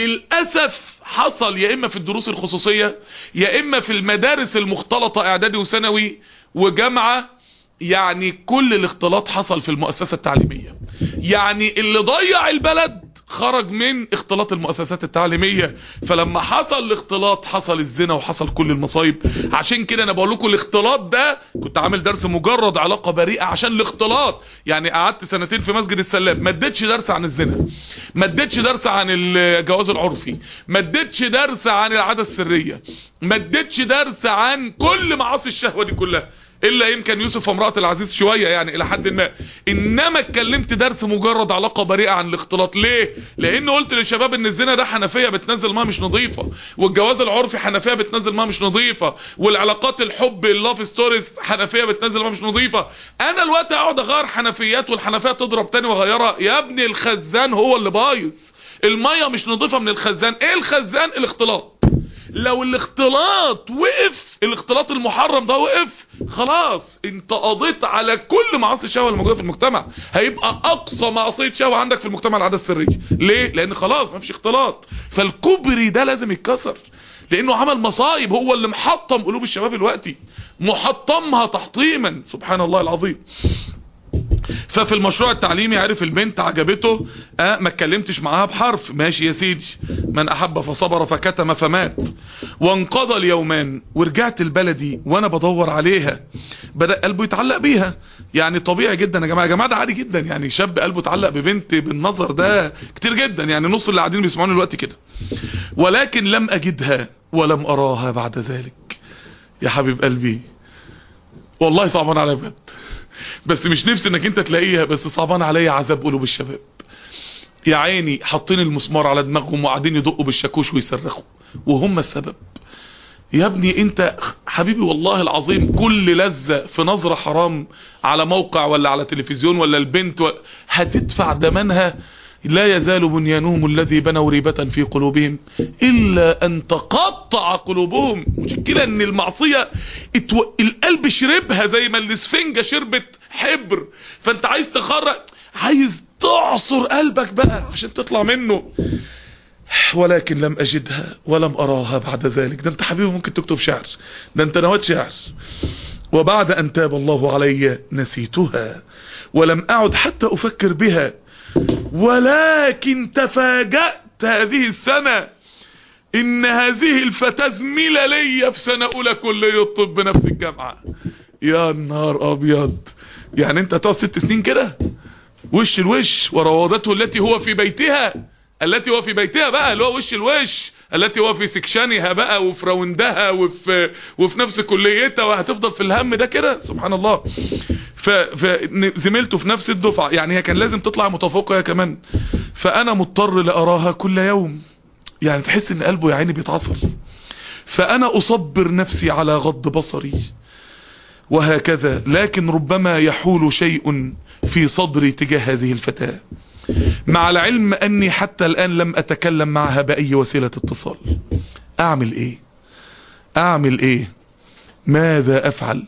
للأسف حصل يا اما في الدروس الخصوصية يا اما في المدارس المختلطة اعدادي وثانوي وجامعة يعني كل الاختلاط حصل في المؤسسة التعليمية يعني اللي ضيع البلد خرج من اختلاط المؤسسات التعليمية فلما حصل الاختلاط حصل الزنا وحصل كل المصايب عشان كده انا بقول لكم الاختلاط ده كنت عامل درس مجرد علاقة بريئة عشان الاختلاط يعني قعدت سنتين في مسجد السلام ما اديتش درس عن الزنا ما اديتش درس عن الجواز العرفي ما اديتش درس عن العادة السرية ما اديتش درس عن كل معاصي الشهوة دي كلها الا يمكن يوسف وامرأة العزيز شوية يعني الى حد ما انما اتكلمت درس مجرد علاقة بريئة عن الاختلاط ليه لان قلت للشباب ان الزنا ده حنفية بتنزل ما مش نظيفة والجواز العرفي حنفية بتنزل ما مش نظيفة والعلاقات الحب اللاف ستوريز حنفية بتنزل ما مش نظيفة انا الوقت اقعد اغير حنفيات والحنفية تضرب تاني واغيرها يا ابني الخزان هو اللي بايظ المية مش نظيفة من الخزان ايه الخزان الاختلاط لو الاختلاط وقف الاختلاط المحرم ده وقف خلاص انت قضيت على كل معاصي الشهوه الموجوده في المجتمع هيبقى اقصى معصيه شهوه عندك في المجتمع العاده السريه ليه لان خلاص ما فيش اختلاط فالكوبري ده لازم يتكسر لانه عمل مصايب هو اللي محطم قلوب الشباب الوقتي محطمها تحطيما سبحان الله العظيم ففي المشروع التعليمي عرف البنت عجبته اه ما اتكلمتش معاها بحرف ماشي يا سيدي من احب فصبر فكتم فمات وانقضى اليومان ورجعت البلدي وانا بدور عليها بدأ قلبه يتعلق بيها يعني طبيعي جدا يا جماعة يا جماعة ده عادي جدا يعني شاب قلبه اتعلق ببنت بالنظر ده كتير جدا يعني نص اللي قاعدين بيسمعوني دلوقتي كده ولكن لم اجدها ولم اراها بعد ذلك يا حبيب قلبي والله صعبان عليا بجد بس مش نفسي انك انت تلاقيها بس صعبان عليا عذاب قلوب الشباب يا عيني حاطين المسمار على دماغهم وقاعدين يدقوا بالشاكوش ويصرخوا وهم السبب يا ابني انت حبيبي والله العظيم كل لذة في نظرة حرام على موقع ولا على تلفزيون ولا البنت و... هتدفع دمنها لا يزال بنيانهم الذي بنوا ريبة في قلوبهم إلا أن تقطع قلوبهم مشكلة أن المعصية اتو... القلب شربها زي ما الاسفنجة شربت حبر فأنت عايز تخرج عايز تعصر قلبك بقى عشان تطلع منه ولكن لم أجدها ولم أراها بعد ذلك ده أنت حبيبي ممكن تكتب شعر ده أنت نوات شعر وبعد أن تاب الله علي نسيتها ولم أعد حتى أفكر بها ولكن تفاجأت هذه السنة ان هذه الفتاة زميلة ليا في سنة اولى كلية الطب بنفس الجامعة يا نهار ابيض يعني انت تقعد ست سنين كده وش الوش وروضته التي هو في بيتها التي هو في بيتها بقى اللي هو وش الوش التي هو في سكشانها بقى وفي راوندها وفي وفي نفس كليتها وهتفضل في الهم ده كده سبحان الله فزميلته في نفس الدفعة يعني هي كان لازم تطلع متفوقة هي كمان فانا مضطر لأراها كل يوم يعني تحس ان قلبه يا عيني بيتعصر فانا اصبر نفسي على غض بصري وهكذا لكن ربما يحول شيء في صدري تجاه هذه الفتاة مع العلم اني حتى الان لم اتكلم معها باي وسيلة اتصال اعمل ايه اعمل ايه ماذا افعل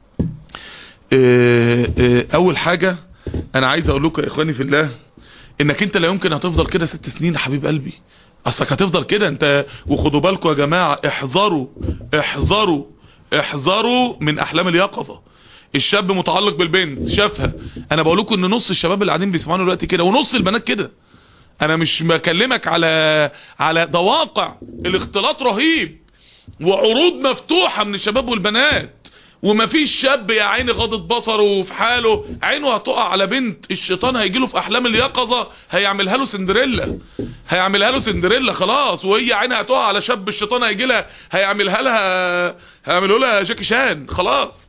اه اه اول حاجة انا عايز اقول لكم يا اخواني في الله انك انت لا يمكن هتفضل كده ست سنين يا حبيب قلبي اصلك هتفضل كده انت وخدوا بالكم يا جماعة احذروا احذروا احذروا من احلام اليقظة الشاب متعلق بالبنت شافها انا بقول لكم ان نص الشباب اللي قاعدين بيسمعوني دلوقتي كده ونص البنات كده انا مش بكلمك على على ده واقع الاختلاط رهيب وعروض مفتوحة من الشباب والبنات ومفيش شاب يا عيني غاضت بصره في حاله عينه هتقع على بنت الشيطان هيجيله في احلام اليقظة هيعملها له سندريلا هيعملها له سندريلا خلاص وهي عينها هتقع على شاب الشيطان هيجي لها هيعملها لها هيعملوا لها جاكي شان خلاص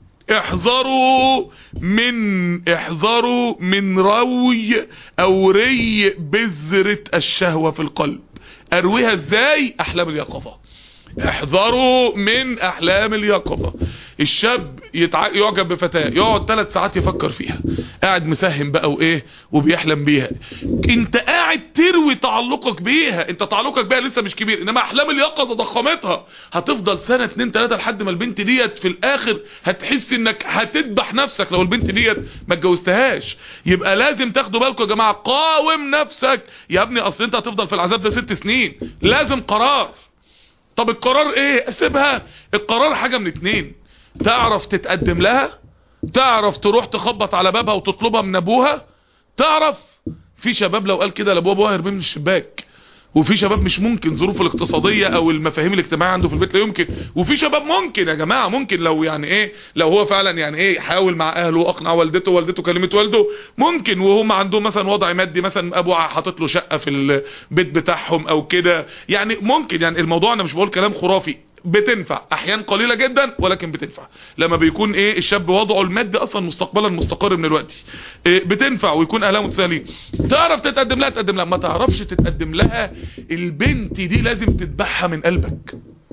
احذروا من احذروا من روي او ري بذرة الشهوة في القلب ارويها ازاي احلام اليقظة احذروا من احلام اليقظة الشاب يتع... يعجب بفتاة يقعد ثلاث ساعات يفكر فيها قاعد مسهم بقى وايه وبيحلم بيها انت قاعد تروي تعلقك بيها انت تعلقك بيها لسه مش كبير انما احلام اليقظة ضخمتها هتفضل سنة اتنين تلاتة لحد ما البنت ديت في الاخر هتحس انك هتذبح نفسك لو البنت ديت ما اتجوزتهاش يبقى لازم تاخدوا بالكم يا جماعة قاوم نفسك يا ابني اصل انت هتفضل في العذاب ده ست سنين لازم قرار طب القرار ايه اسيبها القرار حاجة من اتنين تعرف تتقدم لها تعرف تروح تخبط على بابها وتطلبها من ابوها تعرف في شباب لو قال كده لابوه ابوها يرميه من الشباك وفي شباب مش ممكن ظروفه الاقتصادية او المفاهيم الاجتماعية عنده في البيت لا يمكن وفي شباب ممكن يا جماعة ممكن لو يعني ايه لو هو فعلا يعني ايه حاول مع اهله واقنع والدته والدته كلمت والده ممكن وهم عندهم مثلا وضع مادي مثلا ابوه حاطط له شقة في البيت بتاعهم او كده يعني ممكن يعني الموضوع انا مش بقول كلام خرافي بتنفع احيان قليلة جدا ولكن بتنفع لما بيكون ايه الشاب وضعه المادي اصلا مستقبلا مستقر من الوقت إيه بتنفع ويكون اهلها متساهلين تعرف تتقدم لها تقدم لها ما تعرفش تتقدم لها البنت دي لازم تذبحها من قلبك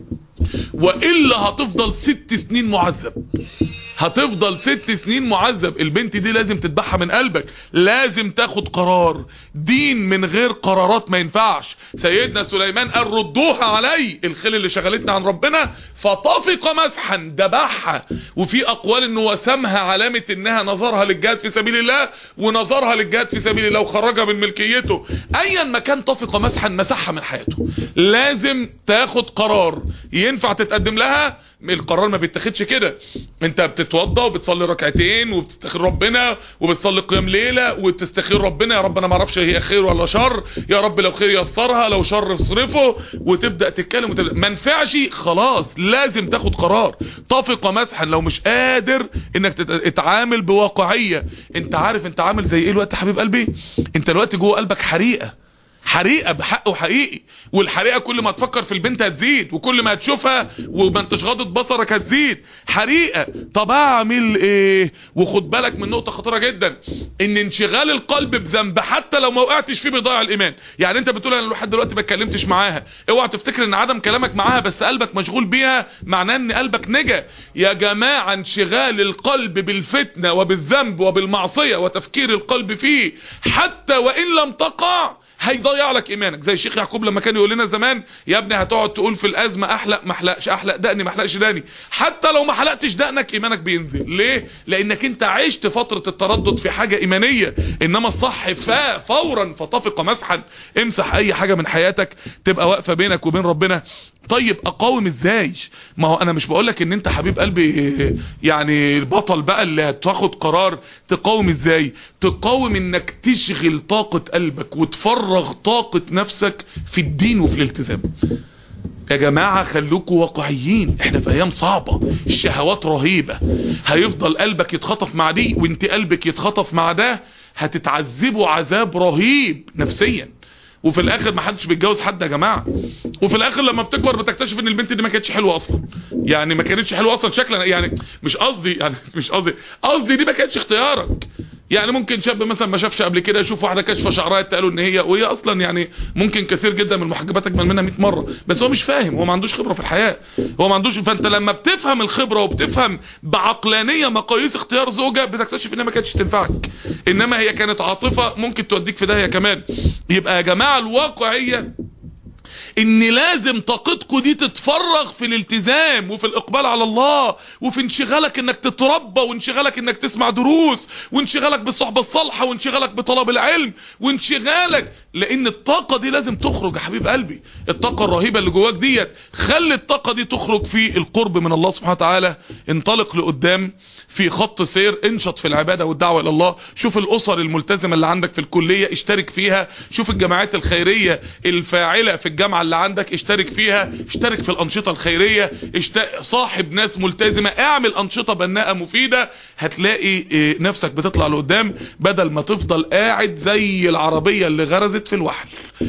وإلا هتفضل ست سنين معذب هتفضل ست سنين معذب البنت دي لازم تذبحها من قلبك لازم تاخد قرار دين من غير قرارات ما ينفعش سيدنا سليمان قال ردوها علي الخيل اللي شغلتنا عن ربنا فطفق مسحا ذبحها وفي اقوال انه وسمها علامة انها نظرها للجهاد في سبيل الله ونظرها للجهاد في سبيل الله وخرجها من ملكيته ايا ما كان طفق مسحا مسحها من حياته لازم تاخد قرار ينفع تتقدم لها القرار ما بيتاخدش كده انت بت بتتوضى وبتصلي ركعتين وبتستخير ربنا وبتصلي قيام ليله وتستخير ربنا يا رب انا ما اعرفش هي خير ولا شر يا رب لو خير يسرها لو شر اصرفه وتبدا تتكلم وتبدأ ما نفعش خلاص لازم تاخد قرار طافق مسحا لو مش قادر انك تتعامل بواقعيه انت عارف انت عامل زي ايه الوقت يا حبيب قلبي انت الوقت جوه قلبك حريقه حريقه بحق وحقيقي والحريقه كل ما تفكر في البنت هتزيد وكل ما تشوفها وما انتش غاضت بصرك هتزيد حريقه طب اعمل ايه وخد بالك من نقطه خطيره جدا ان انشغال القلب بذنب حتى لو ما وقعتش فيه بيضيع الايمان يعني انت بتقول انا لحد دلوقتي ما اتكلمتش معاها اوعى تفتكر ان عدم كلامك معاها بس قلبك مشغول بيها معناه ان قلبك نجا يا جماعه انشغال القلب بالفتنه وبالذنب وبالمعصيه وتفكير القلب فيه حتى وان لم تقع هيضيع لك ايمانك زي الشيخ يعقوب لما كان يقول لنا زمان يا ابني هتقعد تقول في الازمه احلق ما احلقش احلق دقني ما احلقش دقني حتى لو ما حلقتش دقنك ايمانك بينزل ليه لانك انت عشت فتره التردد في حاجه ايمانيه انما الصح فا فورا فطفق مسحا امسح اي حاجه من حياتك تبقى واقفه بينك وبين ربنا طيب اقاوم ازاي ما هو انا مش بقولك ان انت حبيب قلبي يعني البطل بقى اللي هتاخد قرار تقاوم ازاي تقاوم انك تشغل طاقة قلبك وتفرغ طاقة نفسك في الدين وفي الالتزام يا جماعة خلوكوا واقعيين احنا في ايام صعبة الشهوات رهيبة هيفضل قلبك يتخطف مع دي وانت قلبك يتخطف مع ده هتتعذبوا عذاب رهيب نفسيا وفي الاخر ما حدش بيتجوز حد يا جماعه وفي الاخر لما بتكبر بتكتشف ان البنت دي ما كانتش حلوه اصلا يعني ما كانتش حلوه اصلا شكلا يعني مش قصدي يعني مش قصدي قصدي دي ما كانتش اختيارك يعني ممكن شاب مثلا ما شافش قبل كده يشوف واحده كاشفه شعرها قالوا ان هي وهي اصلا يعني ممكن كثير جدا من المحجبات اجمل منها 100 مره بس هو مش فاهم هو ما عندوش خبره في الحياه هو ما عندوش فانت لما بتفهم الخبره وبتفهم بعقلانيه مقاييس اختيار زوجه بتكتشف انها ما كانتش تنفعك انما هي كانت عاطفه ممكن توديك في داهيه كمان يبقى يا جماعه الواقعيه ان لازم طاقتكم دي تتفرغ في الالتزام وفي الاقبال على الله وفي انشغالك انك تتربى وانشغالك انك تسمع دروس وانشغالك بالصحبة الصالحة وانشغالك بطلب العلم وانشغالك لان الطاقة دي لازم تخرج يا حبيب قلبي الطاقة الرهيبة اللي جواك ديت خلي الطاقة دي تخرج في القرب من الله سبحانه وتعالى انطلق لقدام في خط سير انشط في العبادة والدعوة الى الله شوف الاسر الملتزمة اللي عندك في الكلية اشترك فيها شوف الجماعات الخيرية الفاعلة في الجامعة اللي عندك اشترك فيها اشترك في الانشطة الخيرية اشت... صاحب ناس ملتزمة اعمل انشطة بناءة مفيدة هتلاقي اه نفسك بتطلع لقدام بدل ما تفضل قاعد زي العربية اللي غرزت في الوحل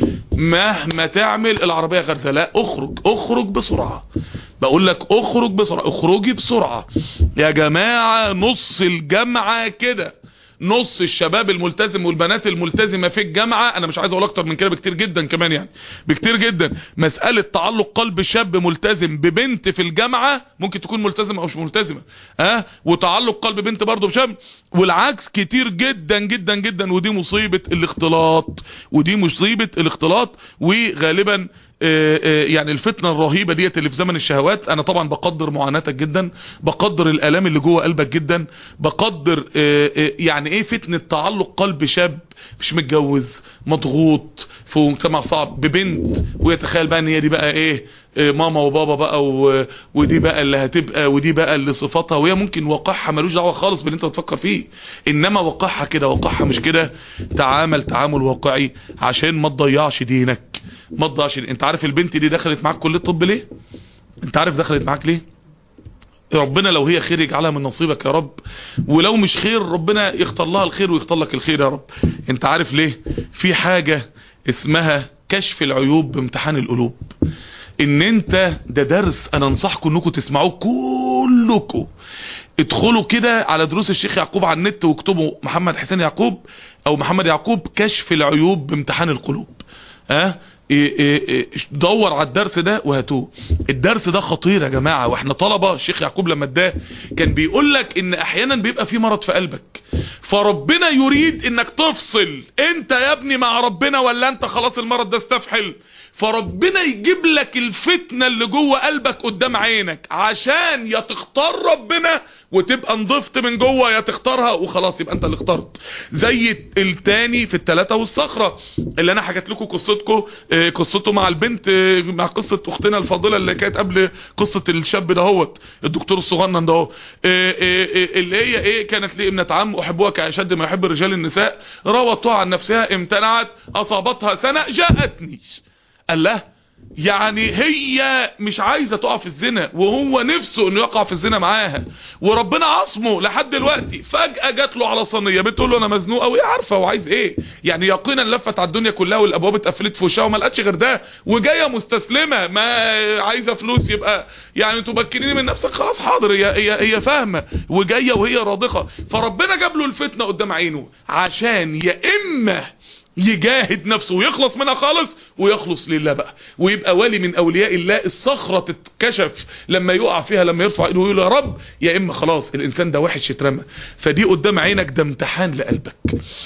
مهما تعمل العربية غرزة لا اخرج اخرج بسرعة بقول لك اخرج بسرعة اخرجي بسرعة يا جماعة نص الجامعة كده نص الشباب الملتزم والبنات الملتزمة في الجامعة انا مش عايز اقول اكتر من كده بكتير جدا كمان يعني بكتير جدا مسألة تعلق قلب شاب ملتزم ببنت في الجامعة ممكن تكون ملتزمة او مش ملتزمة اه وتعلق قلب بنت برضه بشاب والعكس كتير جدا جدا جدا ودي مصيبة الاختلاط ودي مصيبة الاختلاط وغالبا يعني الفتنة الرهيبة ديت اللي في زمن الشهوات انا طبعا بقدر معاناتك جدا بقدر الالام اللي جوه قلبك جدا بقدر يعني ايه فتنة تعلق قلب شاب مش متجوز مضغوط في مجتمع صعب ببنت ويتخيل بقى ان هي دي بقى ايه ماما وبابا بقى و... ودي بقى اللي هتبقى ودي بقى اللي صفاتها وهي ممكن وقعها ملوش دعوه خالص باللي انت بتفكر فيه انما وقعها كده وقعها مش كده تعامل تعامل واقعي عشان ما تضيعش دينك ما تضيعش دينك. انت عارف البنت دي دخلت معاك كليه الطب ليه انت عارف دخلت معاك ليه ربنا لو هي خير يجعلها من نصيبك يا رب ولو مش خير ربنا يختار لها الخير ويختار لك الخير يا رب انت عارف ليه في حاجة اسمها كشف العيوب بامتحان القلوب ان انت ده درس انا انصحكم انكم تسمعوه كلكم ادخلوا كده على دروس الشيخ يعقوب على النت واكتبوا محمد حسين يعقوب او محمد يعقوب كشف العيوب بامتحان القلوب اه إيه إيه إيه دور على الدرس ده وهاتوه الدرس ده خطير يا جماعة واحنا طلبة الشيخ يعقوب لما اداه كان بيقول لك ان احيانا بيبقى في مرض في قلبك فربنا يريد انك تفصل انت يا ابني مع ربنا ولا انت خلاص المرض ده استفحل فربنا يجيب لك الفتنة اللي جوه قلبك قدام عينك عشان يا تختار ربنا وتبقى نضفت من جوه يا تختارها وخلاص يبقى انت اللي اخترت زي التاني في التلاتة والصخرة اللي انا حكيت لكم قصتكم آه، قصته مع البنت آه، مع قصة اختنا الفاضلة اللي كانت قبل قصة الشاب دهوت الدكتور الصغنن ده هو. آه، آه، آه، اللي هي ايه كانت لي ابنة عم احبها كاشد ما يحب الرجال النساء راوضتها عن نفسها امتنعت اصابتها سنة جاءتني قال له يعني هي مش عايزة تقع في الزنا وهو نفسه انه يقع في الزنا معاها وربنا عصمه لحد دلوقتي فجأة جات له على صينية بتقول له انا مزنوقة وهي عارفة هو عايز ايه يعني يقينا لفت على الدنيا كلها والابواب اتقفلت في وشها وما لقتش غير ده وجاية مستسلمة ما عايزة فلوس يبقى يعني تمكنيني من نفسك خلاص حاضر هي هي هي فاهمة وجاية وهي راضخة فربنا جاب له الفتنة قدام عينه عشان يا اما يجاهد نفسه ويخلص منها خالص ويخلص لله بقى ويبقى ولي من اولياء الله الصخرة تتكشف لما يقع فيها لما يرفع ايده ويقول يا رب يا اما خلاص الانسان ده وحش يترمى فدي قدام عينك ده امتحان لقلبك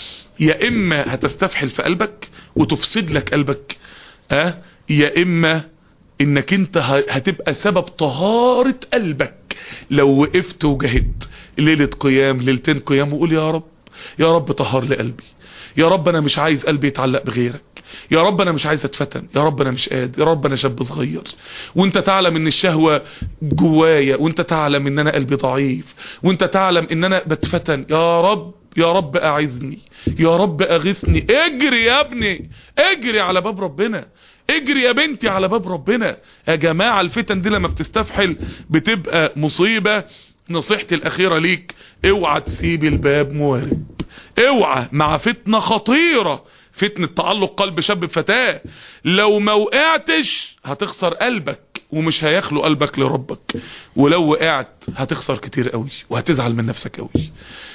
يا اما هتستفحل في قلبك وتفسد لك قلبك اه يا اما انك انت ه- هتبقى سبب طهارة قلبك لو وقفت وجهدت ليلة قيام ليلتين قيام وقول يا رب يا رب طهر لي قلبي يا رب انا مش عايز قلبي يتعلق بغيرك يا رب انا مش عايز اتفتن يا رب انا مش قادر يا رب انا شاب صغير وانت تعلم ان الشهوة جوايا وانت تعلم ان انا قلبي ضعيف وانت تعلم ان انا بتفتن يا رب يا رب اعذني يا رب اغثني اجري يا ابني اجري على باب ربنا اجري يا بنتي على باب ربنا يا جماعة الفتن دي لما بتستفحل بتبقى مصيبة نصيحتي الاخيرة ليك اوعى تسيب الباب موارب اوعى مع فتنة خطيرة فتنة تعلق قلب شاب بفتاة لو ما وقعتش هتخسر قلبك ومش هيخلو قلبك لربك ولو وقعت هتخسر كتير قوي وهتزعل من نفسك قوي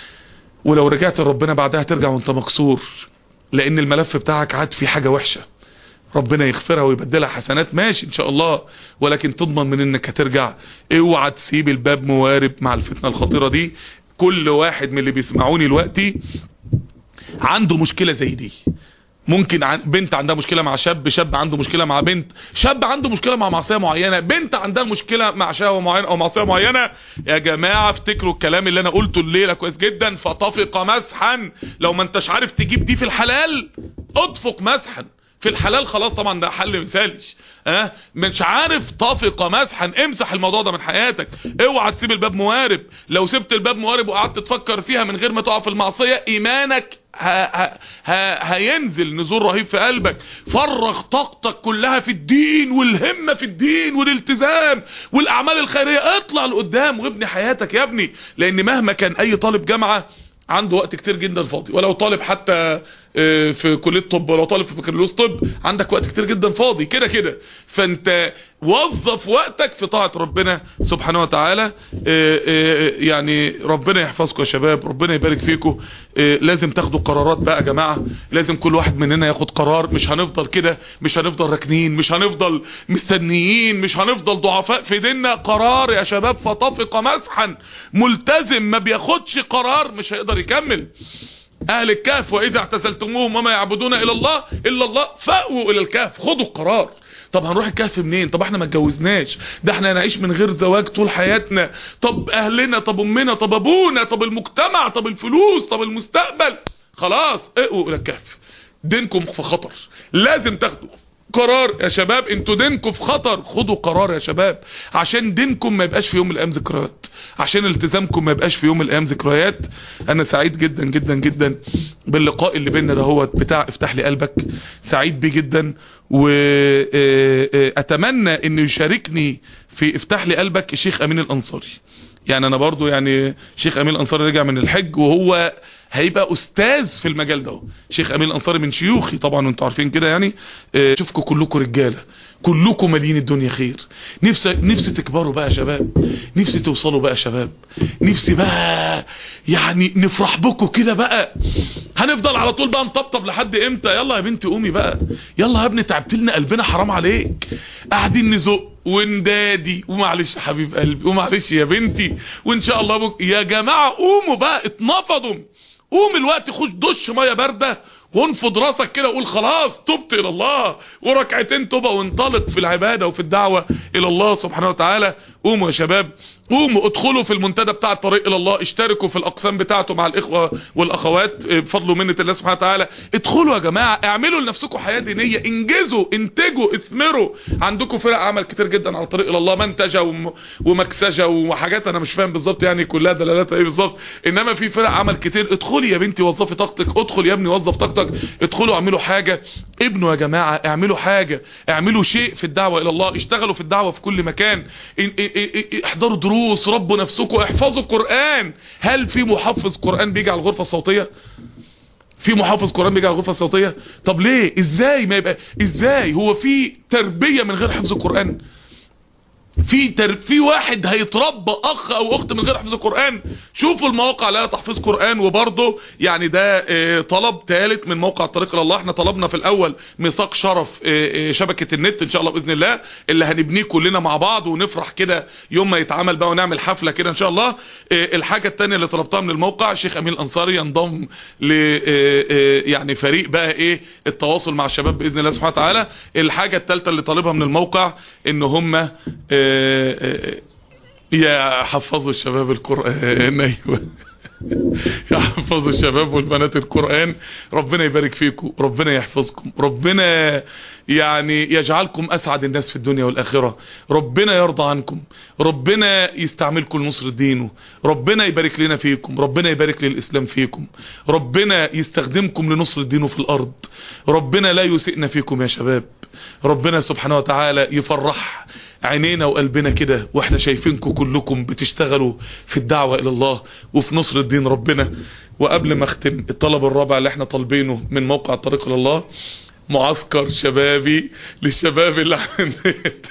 ولو رجعت لربنا بعدها ترجع وانت مكسور لان الملف بتاعك عاد فيه حاجة وحشة ربنا يغفرها ويبدلها حسنات ماشي ان شاء الله ولكن تضمن من انك هترجع اوعى تسيب الباب موارب مع الفتنة الخطيرة دي كل واحد من اللي بيسمعوني دلوقتي عنده مشكلة زي دي ممكن عن بنت عندها مشكلة مع شاب شاب عنده مشكلة مع بنت شاب عنده مشكلة مع معصية معينة بنت عندها مشكلة مع شهوة معينة او معصية معينة يا جماعة افتكروا الكلام اللي انا قلته الليلة كويس جدا فطفق مسحا لو ما انتش عارف تجيب دي في الحلال اطفق مسحا في الحلال خلاص طبعا ده حل مثالش اه مش عارف طافق مسحا امسح الموضوع ده من حياتك اوعى تسيب الباب موارب لو سبت الباب موارب وقعدت تفكر فيها من غير ما تقع في المعصية ايمانك ه... ه... ه... هينزل نزول رهيب في قلبك فرغ طاقتك كلها في الدين والهمة في الدين والالتزام والاعمال الخيرية اطلع لقدام وابني حياتك يا ابني لان مهما كان اي طالب جامعة عنده وقت كتير جدا فاضي ولو طالب حتى آه، في كلية طب ولو طالب في بكالوريوس طب عندك وقت كتير جدا فاضي كده كده فانت وظف وقتك في طاعة ربنا سبحانه وتعالى آه، آه، يعني ربنا يحفظكم يا شباب ربنا يبارك فيكم آه، لازم تاخدوا قرارات بقى يا جماعة لازم كل واحد مننا ياخد قرار مش هنفضل كده مش هنفضل راكنين مش هنفضل مستنيين مش هنفضل ضعفاء في ديننا قرار يا شباب فطفق مسحا ملتزم ما بياخدش قرار مش هيقدر يكمل اهل الكهف واذا اعتزلتموهم وما يعبدون الا الله الا الله فاووا الى الكهف خدوا القرار طب هنروح الكهف منين طب احنا ما اتجوزناش ده احنا هنعيش من غير زواج طول حياتنا طب اهلنا طب امنا طب ابونا طب المجتمع طب الفلوس طب المستقبل خلاص اقوا الى الكهف دينكم في خطر لازم تاخدوا قرار يا شباب انتوا دينكم في خطر خدوا قرار يا شباب عشان دينكم ما يبقاش في يوم من الايام ذكريات عشان التزامكم ما يبقاش في يوم من الايام ذكريات انا سعيد جدا جدا جدا باللقاء اللي بيننا دهوت بتاع افتح لي قلبك سعيد بيه جدا واتمنى انه يشاركني في افتح لي قلبك الشيخ امين الانصاري يعني انا برضو يعني شيخ امين الانصاري رجع من الحج وهو هيبقى استاذ في المجال ده شيخ امين الانصاري من شيوخي طبعا انتوا عارفين كده يعني آه، اشوفكم كلكم رجاله كلكم مالين الدنيا خير نفسي نفسي تكبروا بقى يا شباب نفسي توصلوا بقى يا شباب نفسي بقى يعني نفرح بكم كده بقى هنفضل على طول بقى نطبطب لحد امتى يلا يا بنتي قومي بقى يلا يا ابني تعبت لنا قلبنا حرام عليك قاعدين نزق وندادي ومعلش يا حبيب قلبي ومعلش يا بنتي وان شاء الله بك يا جماعه قوموا بقى اتنفضوا قوم الوقت خش دش ميه بارده وانفض راسك كده وقول خلاص تبت الى الله وركعتين توبه وانطلق في العباده وفي الدعوه الى الله سبحانه وتعالى قوموا يا شباب قوموا ادخلوا في المنتدى بتاع الطريق الى الله اشتركوا في الاقسام بتاعته مع الاخوه والاخوات اه، بفضل ومنه الله سبحانه وتعالى ادخلوا يا جماعه اعملوا لنفسكم حياه دينيه انجزوا انتجوا اثمروا عندكم فرق عمل كتير جدا على الطريق الى الله منتجه وم- ومكسجه وحاجات انا مش فاهم بالظبط يعني كلها دلالاتها ايه بالظبط انما في فرق عمل كتير ادخلي يا بنتي وظفي طاقتك ادخل يا ابني وظف طاقتك ادخلوا اعملوا حاجه ابنوا يا جماعه اعملوا حاجه اعملوا شيء في الدعوه الى الله اشتغلوا في الدعوه في كل مكان ان- اه- اه- اه- احضروا دروس ربوا نفسكم احفظوا القران هل في محفظ قران بيجي على الغرفه الصوتيه في محافظ قرآن بيجي على الغرفة الصوتية طب ليه ازاي ما يبقى ازاي هو في تربية من غير حفظ القرآن في تر... في واحد هيتربى اخ او اخت من غير حفظ القرآن شوفوا المواقع اللي لها تحفيظ قرآن وبرضه يعني ده آه، طلب ثالث من موقع الطريق الى الله احنا طلبنا في الاول ميثاق شرف آه، آه، شبكة النت ان شاء الله باذن الله اللي هنبنيه كلنا مع بعض ونفرح كده يوم ما يتعمل بقى ونعمل حفلة كده ان شاء الله آه، الحاجة الثانيه اللي طلبتها من الموقع شيخ امين الانصاري ينضم ل آه، آه، يعني فريق بقى ايه التواصل مع الشباب باذن الله سبحانه وتعالى الحاجة الثالثه اللي طالبها من الموقع ان هم آه، آه، يحفظوا الشباب القرآن ايوه يحفظوا الشباب والبنات القرآن ربنا يبارك فيكم ربنا يحفظكم ربنا يعني يجعلكم أسعد الناس في الدنيا والآخرة ربنا يرضى عنكم ربنا يستعملكم لنصر دينه ربنا يبارك لنا فيكم ربنا يبارك للإسلام فيكم ربنا يستخدمكم لنصر دينه في الأرض ربنا لا يسئنا فيكم يا شباب ربنا سبحانه وتعالى يفرح عينينا وقلبنا كده واحنا شايفينكم كلكم بتشتغلوا في الدعوة الى الله وفي نصر الدين ربنا وقبل ما اختم الطلب الرابع اللي احنا طالبينه من موقع الطريق الى الله معسكر شبابي للشباب اللي على النت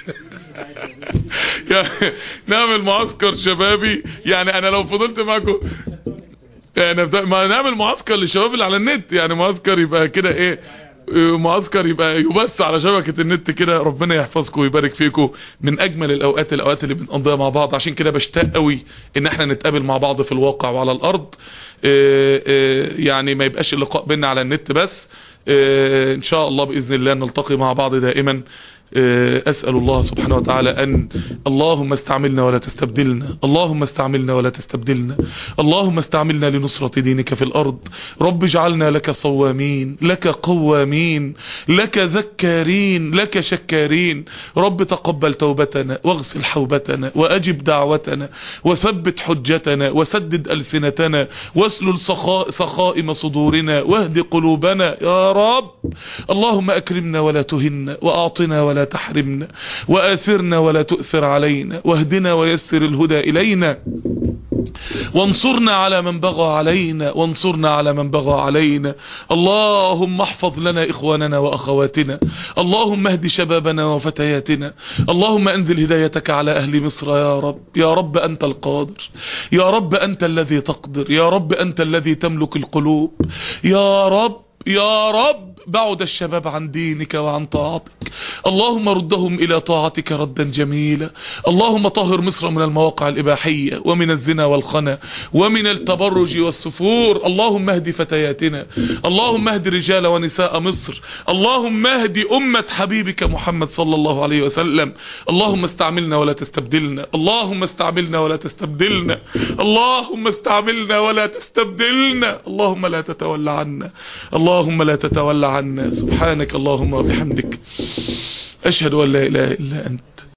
يعني نعمل معسكر شبابي يعني انا لو فضلت معكم يعني بدا- ما نعمل معسكر للشباب اللي على النت يعني معسكر يبقى كده ايه آه، معسكر يبقى يبث على شبكة النت كده ربنا يحفظكم ويبارك فيكم من اجمل الاوقات الاوقات اللي بنقضيها مع بعض عشان كده بشتاق قوي ان احنا نتقابل مع بعض في الواقع وعلى الارض آه، آه، يعني ما يبقاش اللقاء بينا على النت بس آه، ان شاء الله باذن الله نلتقي مع بعض دائما آه، أسأل الله سبحانه وتعالى أن اللهم استعملنا ولا تستبدلنا اللهم استعملنا ولا تستبدلنا اللهم استعملنا لنصرة دينك في الأرض رب اجعلنا لك صوامين لك قوامين لك ذكارين لك شكارين رب تقبل توبتنا واغسل حوبتنا وأجب دعوتنا وثبت حجتنا وسدد ألسنتنا واسلل سخاء سخائم صدورنا واهد قلوبنا يا رب اللهم أكرمنا ولا تهنا وأعطنا ولا تحرمنا وآثرنا ولا تؤثر علينا واهدنا ويسر الهدى إلينا وانصرنا على من بغى علينا وانصرنا على من بغى علينا اللهم احفظ لنا إخواننا وأخواتنا اللهم اهد شبابنا وفتياتنا اللهم انزل هدايتك على أهل مصر يا رب يا رب أنت القادر يا رب أنت الذي تقدر يا رب أنت الذي تملك القلوب يا رب يا رب بعد الشباب عن دينك وعن طاعتك اللهم ردهم إلى طاعتك ردا جميلا اللهم طهر مصر من المواقع الإباحية ومن الزنا والخنا ومن التبرج والسفور اللهم اهد فتياتنا اللهم اهد رجال ونساء مصر اللهم اهد أمة حبيبك محمد صلى الله عليه وسلم اللهم استعملنا ولا تستبدلنا اللهم استعملنا ولا تستبدلنا اللهم استعملنا ولا تستبدلنا اللهم لا تتولى عنا اللهم لا تتولى عنا سبحانك اللهم وبحمدك أشهد أن لا إله إلا أنت